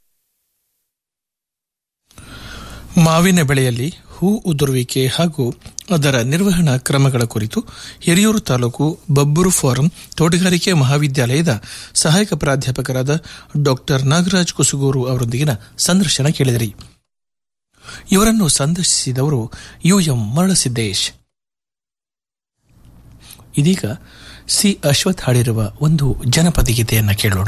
ಮಾವಿನ ಬೆಳೆಯಲ್ಲಿ ಹೂ ಉದುರುವಿಕೆ ಹಾಗೂ ಅದರ ನಿರ್ವಹಣಾ ಕ್ರಮಗಳ ಕುರಿತು ಹಿರಿಯೂರು ತಾಲೂಕು ಬಬ್ಬೂರು ಫಾರಂ ತೋಟಗಾರಿಕೆ ಮಹಾವಿದ್ಯಾಲಯದ ಸಹಾಯಕ ಪ್ರಾಧ್ಯಾಪಕರಾದ ಡಾಕ್ಟರ್ ನಾಗರಾಜ್ ಕುಸುಗೂರು ಅವರೊಂದಿಗಿನ ಸಂದರ್ಶನ ಕೇಳಿದಿರಿ ಇವರನ್ನು ಸಂದರ್ಶಿಸಿದವರು ಯುಎಂ ಮರಳಸಿದ್ದೇಶ್ ಇದೀಗ ಸಿ ಅಶ್ವಥ್ ಹಾಡಿರುವ ಒಂದು ಜನಪದ ಗೀತೆಯನ್ನ ಕೇಳೋಣ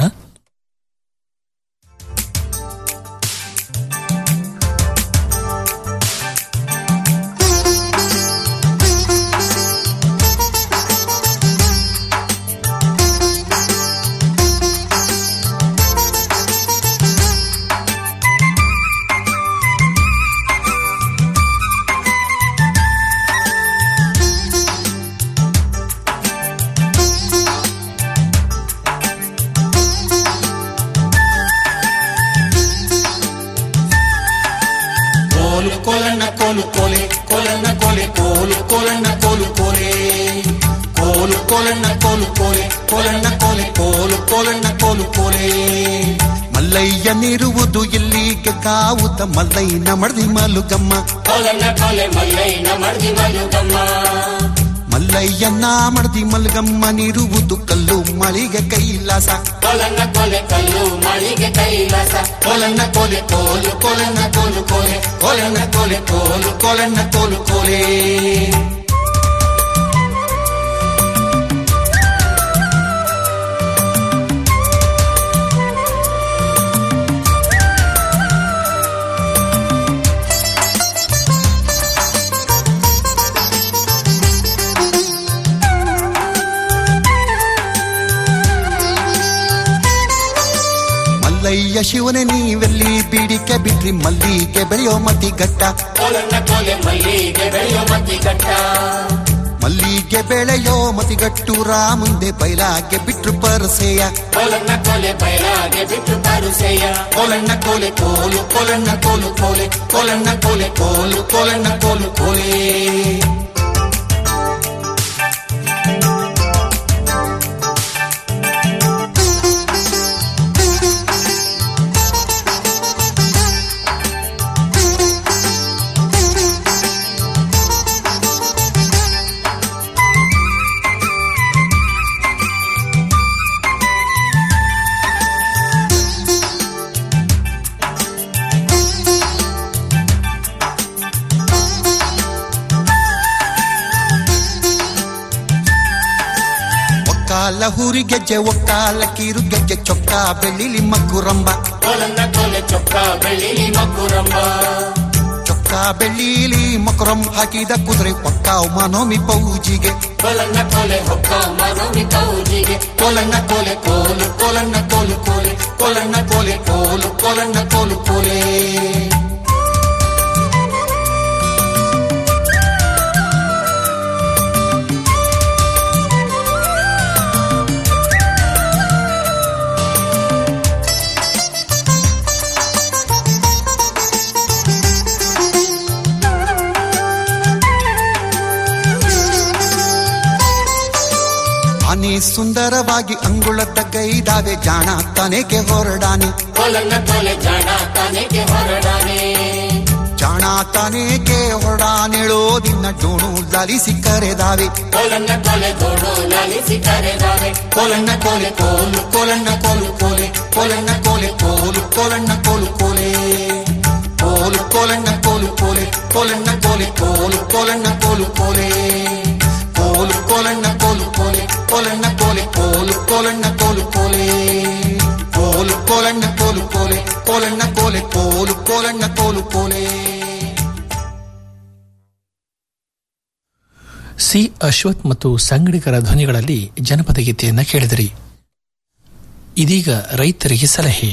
ಕೋಲು ಕೋಲಣ್ಣ ಕೋಲು ಕೋಲೆ ಕೋಲಣ್ಣ ಕೋಲೆ ಕೋಲು ಕೋಲಣ್ಣ ಕೋಲು ಕೋಲೆ ಕೋಲು ಕೋಲಣ್ಣ ಕೋಲು ಕೋಲೆ ಕೋಲಣ್ಣ ಕೋಲೆ ಕೋಲು ಕೋಲಣ್ಣ ಕೋಲು ಕೋಲೆ ಮಲ್ಲಯ್ಯನಿರುವುದು ಇಲ್ಲಿಗೆ ಕಾವುತ ಮಲ್ಲಯ್ಯನ ಮಡ್ದಿ ಮಲುಗಮ್ಮ ಕೋಲಣ್ಣ ಕೋಲೆ ಮಲ್ಲಯ್ಯನ ಮಡ್ದಿ ಮಲುಗಮ್ಮ ಮಲ್ಲಯ್ಯನ ಮಡ್ದಿ ಮಲ್ಗಮ್ಮನಿರುವುದು ಕಲ್ಲು ಮಳಿಗೆ ಕೈಲಾಸ ಕೋಲಣ್ಣ ಕೋಲೆ ಕಲ್ಲು ಮಳಿಗೆ ಕೈಲಾಸ ಕೋಲಣ್ಣ ಕೋಲೆ ಕೋಲು ಕೋಲಣ್ಣ ಕೋಲು ಕೋಲೆ ಕೋಲಣ್ಣ ಕೋಲೆ ಕೋಲು ಕೋಲಣ್ಣ ಕೋಲು ಕೋಲೆ ಮಲ್ಲಯ್ಯ ಶಿವನೇ ನೀವೆಲ್ಲಿ ಬೀಡಿಕೆ ಬಿಟ್ರಿ ಮಲ್ಲಿಗೆ ಬೆಳೆಯೋ ಮತಿ ಗಟ್ಟ ಕೋಲಣ್ಣ ಕೋಲೆ ಮಲ್ಲಿಗೆ ಬೆಳೆಯೋ ಮತಿ ಗಟ್ಟ ಮಲ್ಲಿಗೆ ಬೆಳೆಯೋ ಮತಿಗಟ್ಟು ಮುಂದೆ ಬೈಲಾಗೆ ಬಿಟ್ರು ಪರಸೆಯ ಕೋಲಣ್ಣ ಕೋಲೆ ಬಯಲಾಗೆ ಬಿಟ್ಟು ಬರುಸೆಯ ಕೋಲಣ್ಣ ಕೋಲೆ ಕೋಲು ಕೋಲಣ್ಣ ಕೋಲು ಕೋಲೆ ಕೋಲಣ್ಣ ಕೋಲೆ ಕೋಲು ಕೋಲಣ್ಣ ಕೋಲು ಕೋಲೆ ಒಕ್ಕಾಲ ಹುರಿ ಗೆಜ್ಜೆ ಒಕ್ಕಾಲ ಕಿರು ಗೆಜ್ಜೆ ಚೊಕ್ಕ ಬೆಳ್ಳಿಲಿ ಮಕ್ಕುರಂಬ ಕೋಲಣ್ಣ ಕೋಲೆ ಚೊಕ್ಕ ಬೆಳ್ಳಿಲಿ ಮಕ್ಕುರಂಬ ಚೊಕ್ಕ ಬೆಳ್ಳಿಲಿ ಮಕುರಂ ಹಾಕಿದ ಕುದುರೆ ಒಕ್ಕಾವ್ ಮನೋಮಿ ಪೌಜಿಗೆ ಕೋಲಣ್ಣ ಕೋಲೆ ಕೋಲೆ ಹೊಕ್ಕ ಮರವಿ ಕೌಜಿಗೆ ಕೊಲನ್ನ ಕೋಲೆ ಕೋಲು ಕೊಲನ್ನ ಕೋಲು ಕೋಲೆ ಕೊಲನ್ನ ಕೋಲೆ ಕೋಲು ಕೊಲನ್ನ ಕೋಲು ಕೋಲೆ ಆನೆ ಸುಂದರವಾಗಿ ಅಂಗುಳದ ಗೈದಾವೆ ಜಾಣ ತನೆಗೆ ಹೊರಡಾನೆ ಕೊಲನ್ನ ಕೋಲೆ ಜಾಣ ತಾನೆಗೆ ಹೊರಡಾನೆ ಜಾಣ ತನೆಗೆ ಹೊರಡಾನೆಳೋ ನಿನ್ನ ಜೋಣು ಲಲಿಸಿ ಕರೆದಾವೆ ಕೊಲನ್ನ ಕೋಲೆ ದೋಡು ಲಾಲಿಸಿ ಕರೆದಾವೆ ಕೊಲನ್ನ ಕೋಲೆ ಕೋಲು ಕೊಲನ್ನ ಕೋಲು ಕೋಲೆ ಕೊಲನ್ನ ಕೋಲೆ ಕೋಲು ಕೊಲನ್ನ ಕೋಲು ಕೋಲೆ ಕೋಲು ಕೊಲನ್ನ ಕೋಲು ಕೋಲೆ ಕೊಲನ್ನ ಕೋಲೆ ಕೋಲು ಕೊಲನ್ನ ಕೋಲು ಕೋಲೆ ಕೋಲು ಕೊಲನ್ನ ಕೋಲು ಕೋಲೆ ಕೊಲನ್ನ ಕೋಲೆ ಕೋಲು ಕೊಲನ್ನ ಕೋಲು ಕೋಲೆ ಕೋಲು ಕೊಲನ್ನ ಕೋಲು ಕೋಲೆ ಕೊಲನ್ನ ಕೋಲೆ ಕೋಲು ಕೊಲನ್ನ ಕೋಲು ಕೋಲೆ ಸಿ ಅಶ್ವಥ್ ಮತ್ತು ಸಂಗಡಿಗರ ಧ್ವನಿಗಳಲ್ಲಿ ಜನಪದ ಗೀತೆಯನ್ನ ಕೇಳಿದಿರಿ ಇದೀಗ ರೈತರಿಗೆ ಸಲಹೆ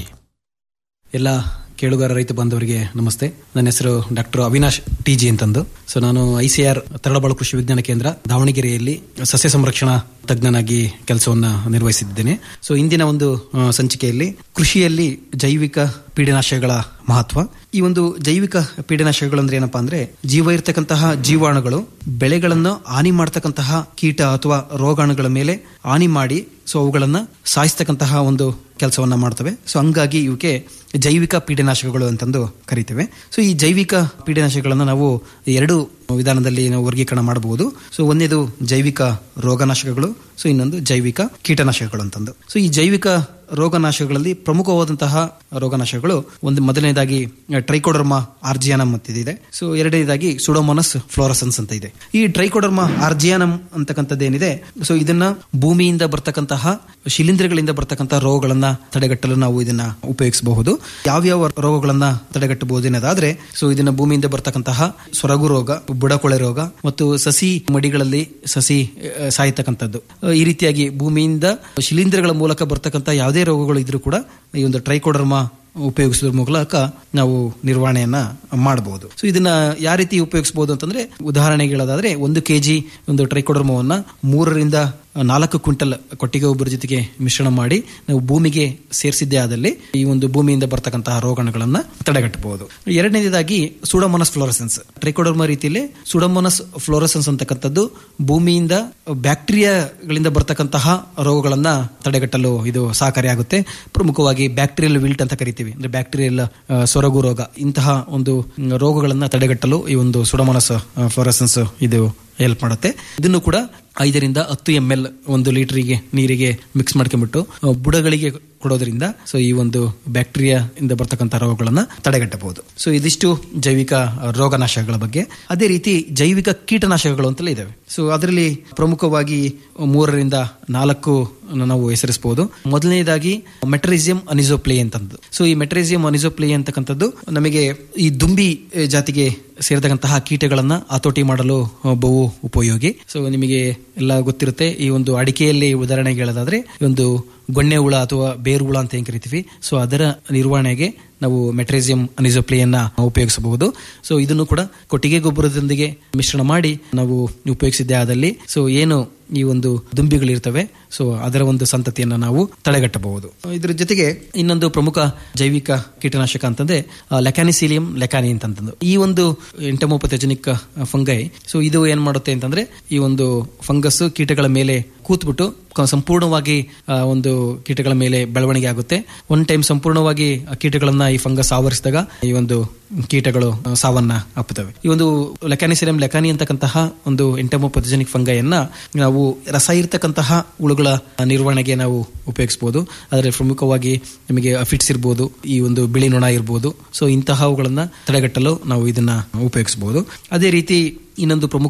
ಎಲ್ಲ ಕೇಳುಗರ ರೈತ ಬಾಂಧವರಿಗೆ ನಮಸ್ತೆ ನನ್ನ ಹೆಸರು ಡಾಕ್ಟರ್ ಅವಿನಾಶ್ ಟಿ ಜಿ ಅಂತಂದು ಸೊ ನಾನು ಐಸಿಆರ್ ತರಳಬಾಳು ಕೃಷಿ ವಿಜ್ಞಾನ ಕೇಂದ್ರ ದಾವಣಗೆರೆಯಲ್ಲಿ ಸಸ್ಯ ಸಂರಕ್ಷಣಾ ತಜ್ಞನಾಗಿ ಕೆಲಸವನ್ನ ನಿರ್ವಹಿಸಿದ್ದೇನೆ ಸೊ ಇಂದಿನ ಒಂದು ಆ, ಸಂಚಿಕೆಯಲ್ಲಿ ಕೃಷಿಯಲ್ಲಿ ಜೈವಿಕ ಪೀಡನಾಶಕಗಳ ಮಹತ್ವ ಈ ಒಂದು ಜೈವಿಕ ಪೀಡನಾಶಕಗಳು ಅಂದ್ರೆ ಏನಪ್ಪಾ ಅಂದ್ರೆ ಜೀವ ಇರ್ತಕ್ಕಂತಹ ಜೀವಾಣುಗಳು ಬೆಳೆಗಳನ್ನು ಹಾನಿ ಮಾಡ್ತಕ್ಕಂತಹ ಕೀಟ ಅಥವಾ ರೋಗಾಣುಗಳ ಮೇಲೆ ಹಾನಿ ಮಾಡಿ ಸೊ ಅವುಗಳನ್ನ ಸಾಯಿಸ್ತಕ್ಕಂತಹ ಒಂದು ಕೆಲಸವನ್ನ ಮಾಡ್ತವೆ ಸೊ ಹಂಗಾಗಿ ಇವಕ್ಕೆ ಜೈವಿಕ ಪೀಡನಾಶಕಗಳು ಅಂತಂದು ಕರಿತೇವೆ ಸೊ ಈ ಜೈವಿಕ ಪೀಡನಾಶಕಗಳನ್ನು ನಾವು ಎರಡು ವಿಧಾನದಲ್ಲಿ ನಾವು ವರ್ಗೀಕರಣ ಮಾಡಬಹುದು ಸೊ ಒಂದೇದು ಜೈವಿಕ ರೋಗನಾಶಕಗಳು ಸೊ ಇನ್ನೊಂದು ಜೈವಿಕ ಕೀಟನಾಶಕಗಳು ಅಂತಂದು ಸೊ ಈ ಜೈವಿಕ ರೋಗನಾಶಕಗಳಲ್ಲಿ ಪ್ರಮುಖವಾದಂತಹ ರೋಗನಾಶಕಗಳು ಒಂದು ಮೊದಲನೇದಾಗಿ ಟ್ರೈಕೋಡರ್ಮಾ ಆರ್ಜಿಯಾನಮ್ ಅಂತ ಇದೆ ಸೊ ಎರಡನೇದಾಗಿ ಸುಡೋಮೋನಸ್ ಫ್ಲೋರಸನ್ಸ್ ಅಂತ ಇದೆ ಈ ಟ್ರೈಕೋಡರ್ಮಾ ಆರ್ಜಿಯಾನಮ್ ಅಂತಕ್ಕಂಥದ್ದು ಏನಿದೆ ಸೊ ಇದನ್ನ ಭೂಮಿಯಿಂದ ಬರ್ತಕ್ಕಂತಹ ಶಿಲೀಂಧ್ರಗಳಿಂದ ಬರ್ತಕ್ಕಂತಹ ರೋಗಗಳನ್ನ ತಡೆಗಟ್ಟಲು ನಾವು ಇದನ್ನ ಉಪಯೋಗಿಸಬಹುದು ಯಾವ್ಯಾವ ರೋಗಗಳನ್ನ ತಡೆಗಟ್ಟಬಹುದು ಅನ್ನೋದಾದ್ರೆ ಸೊ ಇದನ್ನ ಭೂಮಿಯಿಂದ ಬರ್ತಕ್ಕಂತಹ ಸೊರಗು ರೋಗ ಬುಡಕೊಳೆ ರೋಗ ಮತ್ತು ಸಸಿ ಮಡಿಗಳಲ್ಲಿ ಸಸಿ ಆ, ಸಾಯ್ತಕ್ಕಂಥದ್ದು ಆ, ಈ ರೀತಿಯಾಗಿ ಭೂಮಿಯಿಂದ ಶಿಲೀಂಧ್ರಗಳ ಮೂಲಕ ಬರ್ತಕ್ಕಂಥ ಯಾವುದೇ ರೋಗಗಳು ಇದ್ರೂ ಕೂಡ ಈ ಒಂದು ಟ್ರೈಕೋಡರ್ಮಾ ಉಪಯೋಗಿಸೋದ್ರ ಮೂಲಕ ನಾವು ನಿರ್ವಹಣೆಯನ್ನ ಮಾಡಬಹುದು ಸೊ ಇದನ್ನ ಯಾವ ರೀತಿ ಉಪಯೋಗಿಸಬಹುದು ಅಂತಂದ್ರೆ ಉದಾಹರಣೆಗೆ ಹೇಳೋದಾದ್ರೆ ಒಂದು ಕೆಜಿ ಒಂದು ಟ್ರೈಕೋಡರ್ಮವನ್ನ ಮೂರರಿಂದ ನಾಲ್ಕು ಕ್ವಿಂಟಲ್ ಕೊಟ್ಟಿಗೆ ಗೊಬ್ಬರ ಜೊತೆಗೆ ಮಿಶ್ರಣ ಮಾಡಿ ನಾವು ಭೂಮಿಗೆ ಸೇರಿಸಿದ್ದೇ ಆದಲ್ಲಿ ಈ ಒಂದು ಭೂಮಿಯಿಂದ ಬರ್ತಕ್ಕಂತಹ ರೋಗಾಣುಗಳನ್ನ ತಡೆಗಟ್ಟಬಹುದು ಎರಡನೇದಾಗಿ ಸುಡಮೋನಸ್ ಫ್ಲೋರಸೆನ್ಸ್ ಟ್ರೈಕೋಡರ್ಮಾ ರೀತಿಯಲ್ಲಿ ಸುಡಮೋನಸ್ ಫ್ಲೋರಸೆನ್ಸ್ ಅಂತಕ್ಕಂಥದ್ದು ಭೂಮಿಯಿಂದ ಬ್ಯಾಕ್ಟೀರಿಯಾಗಳಿಂದ ಬರ್ತಕ್ಕಂತಹ ರೋಗಗಳನ್ನ ತಡೆಗಟ್ಟಲು ಇದು ಸಹಕಾರಿಯಾಗುತ್ತೆ ಪ್ರಮುಖವಾಗಿ ಬ್ಯಾಕ್ಟೀರಿಯಲ್ ವಿಲ್ಟ್ ಅಂತ ಕರಿತೀವಿ ಅಂದ್ರೆ ಬ್ಯಾಕ್ಟೀರಿಯಲ್ ಆ, ಸೊರಗು ರೋಗ ಇಂತಹ ಒಂದು ಮ್, ರೋಗಗಳನ್ನ ತಡೆಗಟ್ಟಲು ಈ ಒಂದು ಸುಡಮೋನಸ್ ಫ್ಲೋರಸೆನ್ಸ್ ಇದು ಹೆಲ್ಪ್ ಮಾಡುತ್ತೆ ಇದನ್ನು ಕೂಡ ಐದರಿಂದ ಹತ್ತು ಎಂ ಎಲ್ ಒಂದು ಲೀಟರಿಗೆ ನೀರಿಗೆ ಮಿಕ್ಸ್ ಮಾಡ್ಕೊಂಡ್ಬಿಟ್ಟು ಆ, ಬುಡಗಳಿಗೆ ಕೊಡೋದ್ರಿಂದ ಸೊ ಈ ಒಂದು ಬ್ಯಾಕ್ಟೀರಿಯಾ ಇಂದ ಬರ್ತಕ್ಕಂಥ ರೋಗಗಳನ್ನ ತಡೆಗಟ್ಟಬಹುದು ಸೊ ಇದಿಷ್ಟು ಜೈವಿಕ ರೋಗನಾಶಕಗಳ ಬಗ್ಗೆ ಅದೇ ರೀತಿ ಜೈವಿಕ ಕೀಟನಾಶಕಗಳು ಅಂತಲೇ ಇದಾವೆ ಸೊ ಅದರಲ್ಲಿ ಪ್ರಮುಖವಾಗಿ ಮೂರರಿಂದ ನಾಲ್ಕು ನಾವು ಹೆಸರಿಸಬಹುದು ಮೊದಲನೇದಾಗಿ ಮೆಟ್ರಿಸಿಯಂ ಅನಿಸೋಪ್ಲೇ ಅಂತಂದು ಸೊ ಈ ಮೆಟ್ರಿಸಿಯಂ ಅನಿಸೋಪ್ಲೇ ಅಂತಕ್ಕಂಥದ್ದು ನಮಗೆ ಈ ದುಂಬಿ ಆ, ಜಾತಿಗೆ ಸೇರಿದಂತಹ ಕೀಟಗಳನ್ನ ಹತೋಟಿ ಮಾಡಲು ಆ, ಬಹು ಉಪಯೋಗಿ ಸೊ ನಿಮಗೆ ಎಲ್ಲ ಗೊತ್ತಿರುತ್ತೆ ಈ ಒಂದು ಅಡಿಕೆಯಲ್ಲಿ ಉದಾಹರಣೆಗೆ ಹೇಳೋದಾದ್ರೆ ಈ ಒಂದು ಗೊಣ್ಣೆ ಹುಳ ಅಥವಾ ಬೇರು ಹುಳ ಅಂತ ಏನ್ ಕರಿತೀವಿ ಸೊ ಅದರ ನಿರ್ವಹಣೆಗೆ ನಾವು ಮೆಟ್ರೇಸಿಯಂ ಅನಿಸೋಪ್ಲಿಯನ್ನ ಉಪಯೋಗಿಸಬಹುದು ಸೊ ಇದನ್ನು ಕೂಡ ಕೊಟ್ಟಿಗೆ ಗೊಬ್ಬರದೊಂದಿಗೆ ಮಿಶ್ರಣ ಮಾಡಿ ನಾವು ಉಪಯೋಗಿಸಿದ್ದೇ ಆದಲ್ಲಿ ಸೊ ಏನು ಈ ಒಂದು ದುಂಬಿಗಳಿರ್ತವೆ ಸೊ ಅದರ ಒಂದು ಸಂತತಿಯನ್ನ ನಾವು ತಡೆಗಟ್ಟಬಹುದು ಇದ್ರ ಜೊತೆಗೆ ಇನ್ನೊಂದು ಪ್ರಮುಖ ಜೈವಿಕ ಕೀಟನಾಶಕ ಅಂತಂದ್ರೆ ಲೆಕಾನಿಸೀಲಿಯಂ ಲೆಕಾನಿ ಅಂತಂದು ಈ ಒಂದು ಎಂಟಮೋಪಥೆಜನಿಕ್ ಫಂಗೈ ಸೊ ಇದು ಏನ್ ಮಾಡುತ್ತೆ ಅಂತಂದ್ರೆ ಈ ಒಂದು ಫಂಗಸ್ ಕೀಟಗಳ ಮೇಲೆ ಕೂತ್ಬಿಟ್ಟು ಕ- ಸಂಪೂರ್ಣವಾಗಿ ಆ, ಒಂದು ಕೀಟಗಳ ಮೇಲೆ ಬೆಳವಣಿಗೆ ಆಗುತ್ತೆ ಒನ್ ಟೈಮ್ ಸಂಪೂರ್ಣವಾಗಿ ಆ ಕೀಟಗಳನ್ನ ಈ ಫಂಗಸ್ ಆವರಿಸಿದಾಗ ಈ ಒಂದು ಕೀಟಗಳು ಆ, ಸಾವನ್ನ ಅಪ್ಪುತ್ತವೆ ಈ ಒಂದು ಲೆಕಾನಿಸಿರಂ ಲೆಕಾನಿ ಅಂತಕ್ಕಂತಹ ಒಂದು ಎಂಟಮೋಪಥೆಜನಿಕ್ ಫಂಗೈಯನ್ನ ನಾವು ರಸ ಇರ್ತಕ್ಕಂತಹ ಹುಳುಗಳ ನಿರ್ವಹಣೆಗೆ ನಾವು ಉಪಯೋಗಿಸಬಹುದು ಅದರಲ್ಲಿ ಪ್ರಮುಖವಾಗಿ ನಿಮಗೆ ಫಿಟ್ಸ್ ಇರ್ಬೋದು ಈ ಒಂದು ಬಿಳಿ ನೊಣ ಇರ್ಬೋದು ಸೊ ಇಂತಹವುಗಳನ್ನ ತಡೆಗಟ್ಟಲು ನಾವು ಇದನ್ನ ಉಪಯೋಗಿಸಬಹುದು ಅದೇ ರೀತಿ ಇನ್ನೊಂದು ಪ್ರಮುಖ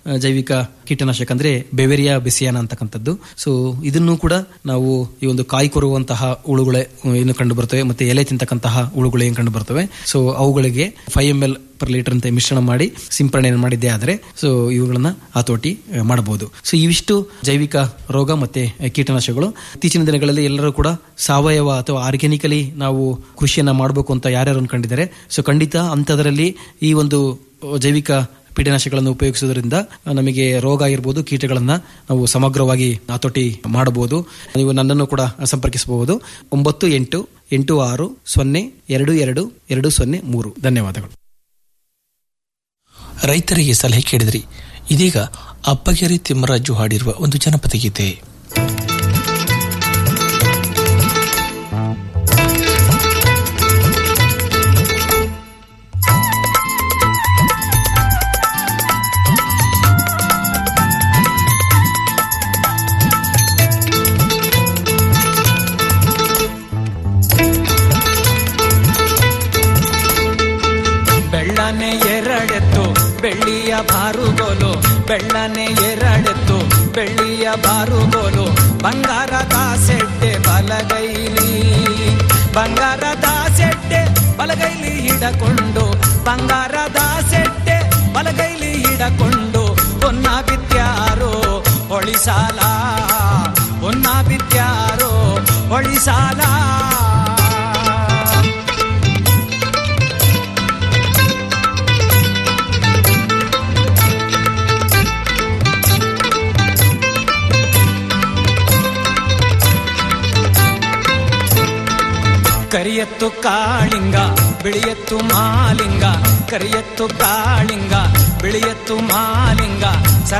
ಆ, ಜೈವಿಕ ಕೀಟನಾಶಕ ಅಂದ್ರೆ ಬೆವೆರಿಯಾ ಬೆಸಿಯಾನ ಅಂತಕ್ಕಂಥದ್ದು ಸೊ ಇದನ್ನು ಕೂಡ ನಾವು ಈ ಒಂದು ಕಾಯಿ ಕೊರುವಂತಹ ಹುಳುಗಳೇ ಆ, ಏನು ಕಂಡು ಬರ್ತವೆ ಮತ್ತೆ ಎಲೆ ತಿಂತಕ್ಕಂತಹ ಹುಳುಗಳು ಏನು ಕಂಡು ಬರ್ತವೆ ಸೊ ಅವುಗಳಿಗೆ five M L per litre ಅಂತ ಮಿಶ್ರಣ ಮಾಡಿ ಸಿಂಪರಣೆ ಮಾಡಿದ್ದೇ ಆದ್ರೆ ಸೊ ಇವುಗಳನ್ನ ಹತೋಟಿ ಆ, ಮಾಡಬಹುದು ಸೊ ಇವಿಷ್ಟು ಜೈವಿಕ ರೋಗ ಮತ್ತೆ ಆ, ಕೀಟನಾಶಕಗಳು ಇತ್ತೀಚಿನ ದಿನಗಳಲ್ಲಿ ಎಲ್ಲರೂ ಕೂಡ ಸಾವಯವ ಅಥವಾ ಆರ್ಗ್ಯಾನಿಕಲಿ ನಾವು ಕೃಷಿಯನ್ನ ಮಾಡಬೇಕು ಅಂತ ಯಾರ್ಯಾರು ಅನ್ಕೊಂಡಿದ್ದಾರೆ ಸೊ ಖಂಡಿತ ಅಂಥದ್ರಲ್ಲಿ ಈ ಒಂದು ಜೈವಿಕ ಕೀಟನಾಶಕಗಳನ್ನು ಉಪಯೋಗಿಸುವುದರಿಂದ ನಮಗೆ ರೋಗ ಆಗಿರ್ಬೋದು ಕೀಟಗಳನ್ನ ನಾವು ಸಮಗ್ರವಾಗಿ ಹತೋಟಿ ಮಾಡಬಹುದು ನೀವು ನನ್ನನ್ನು ಕೂಡ ಸಂಪರ್ಕಿಸಬಹುದು ಒಂಬತ್ತು ಎಂಟು ಎಂಟು ಆರು ಸೊನ್ನೆ ಎರಡು ಎರಡು ಎರಡು ಸೊನ್ನೆ ಮೂರು ಧನ್ಯವಾದಗಳು ರೈತರಿಗೆ ಸಲಹೆ ಕೇಳಿದ್ರಿ ಇದೀಗ ಅಪ್ಪಗೆರೆ ತಿಮ್ಮರಾಜು ಹಾಡಿರುವ ಒಂದು ಜನಪದ ಗೀತೆ ಬೆಳ್ಳನೆ ಎರಡೆತ್ತು ಬೆಳ್ಳಿಯ ಬಾರುಗೋಲು ಬೆಳ್ಳನೆ ಎರಡೆತ್ತು ಬೆಳ್ಳಿಯ ಬಾರುಗೋಲು ಬಂಗಾರದ ಸೆಡ್ಡೆ ಬಲಗೈಲಿ ಬಂಗಾರದ ಸೆಡ್ಡೆ ಬಲಗೈಲಿ ಹಿಡಕೊಂಡು ಬಂಗಾರದ ಸೆಡ್ಡೆ ಬಲಗೈಲಿ ಹಿಡಕೊಂಡು ಹೊನ್ನ ಬಿತ್ಯಾರೋ ಹೊಳಿಸಾಲ ಹೊನ್ನ ಬಿತ್ಯಾರೋ ಹೊಳಿಸಾಲ ಕರಿಯತ್ತು ಕಾಳಿಂಗ ಬಿಳಿಯತ್ತು ಮಾಲಿಂಗ ಕರಿಯತ್ತು ಕಾಳಿಂಗ ಬಿಳಿಯತ್ತು ಮಾಲಿಂಗ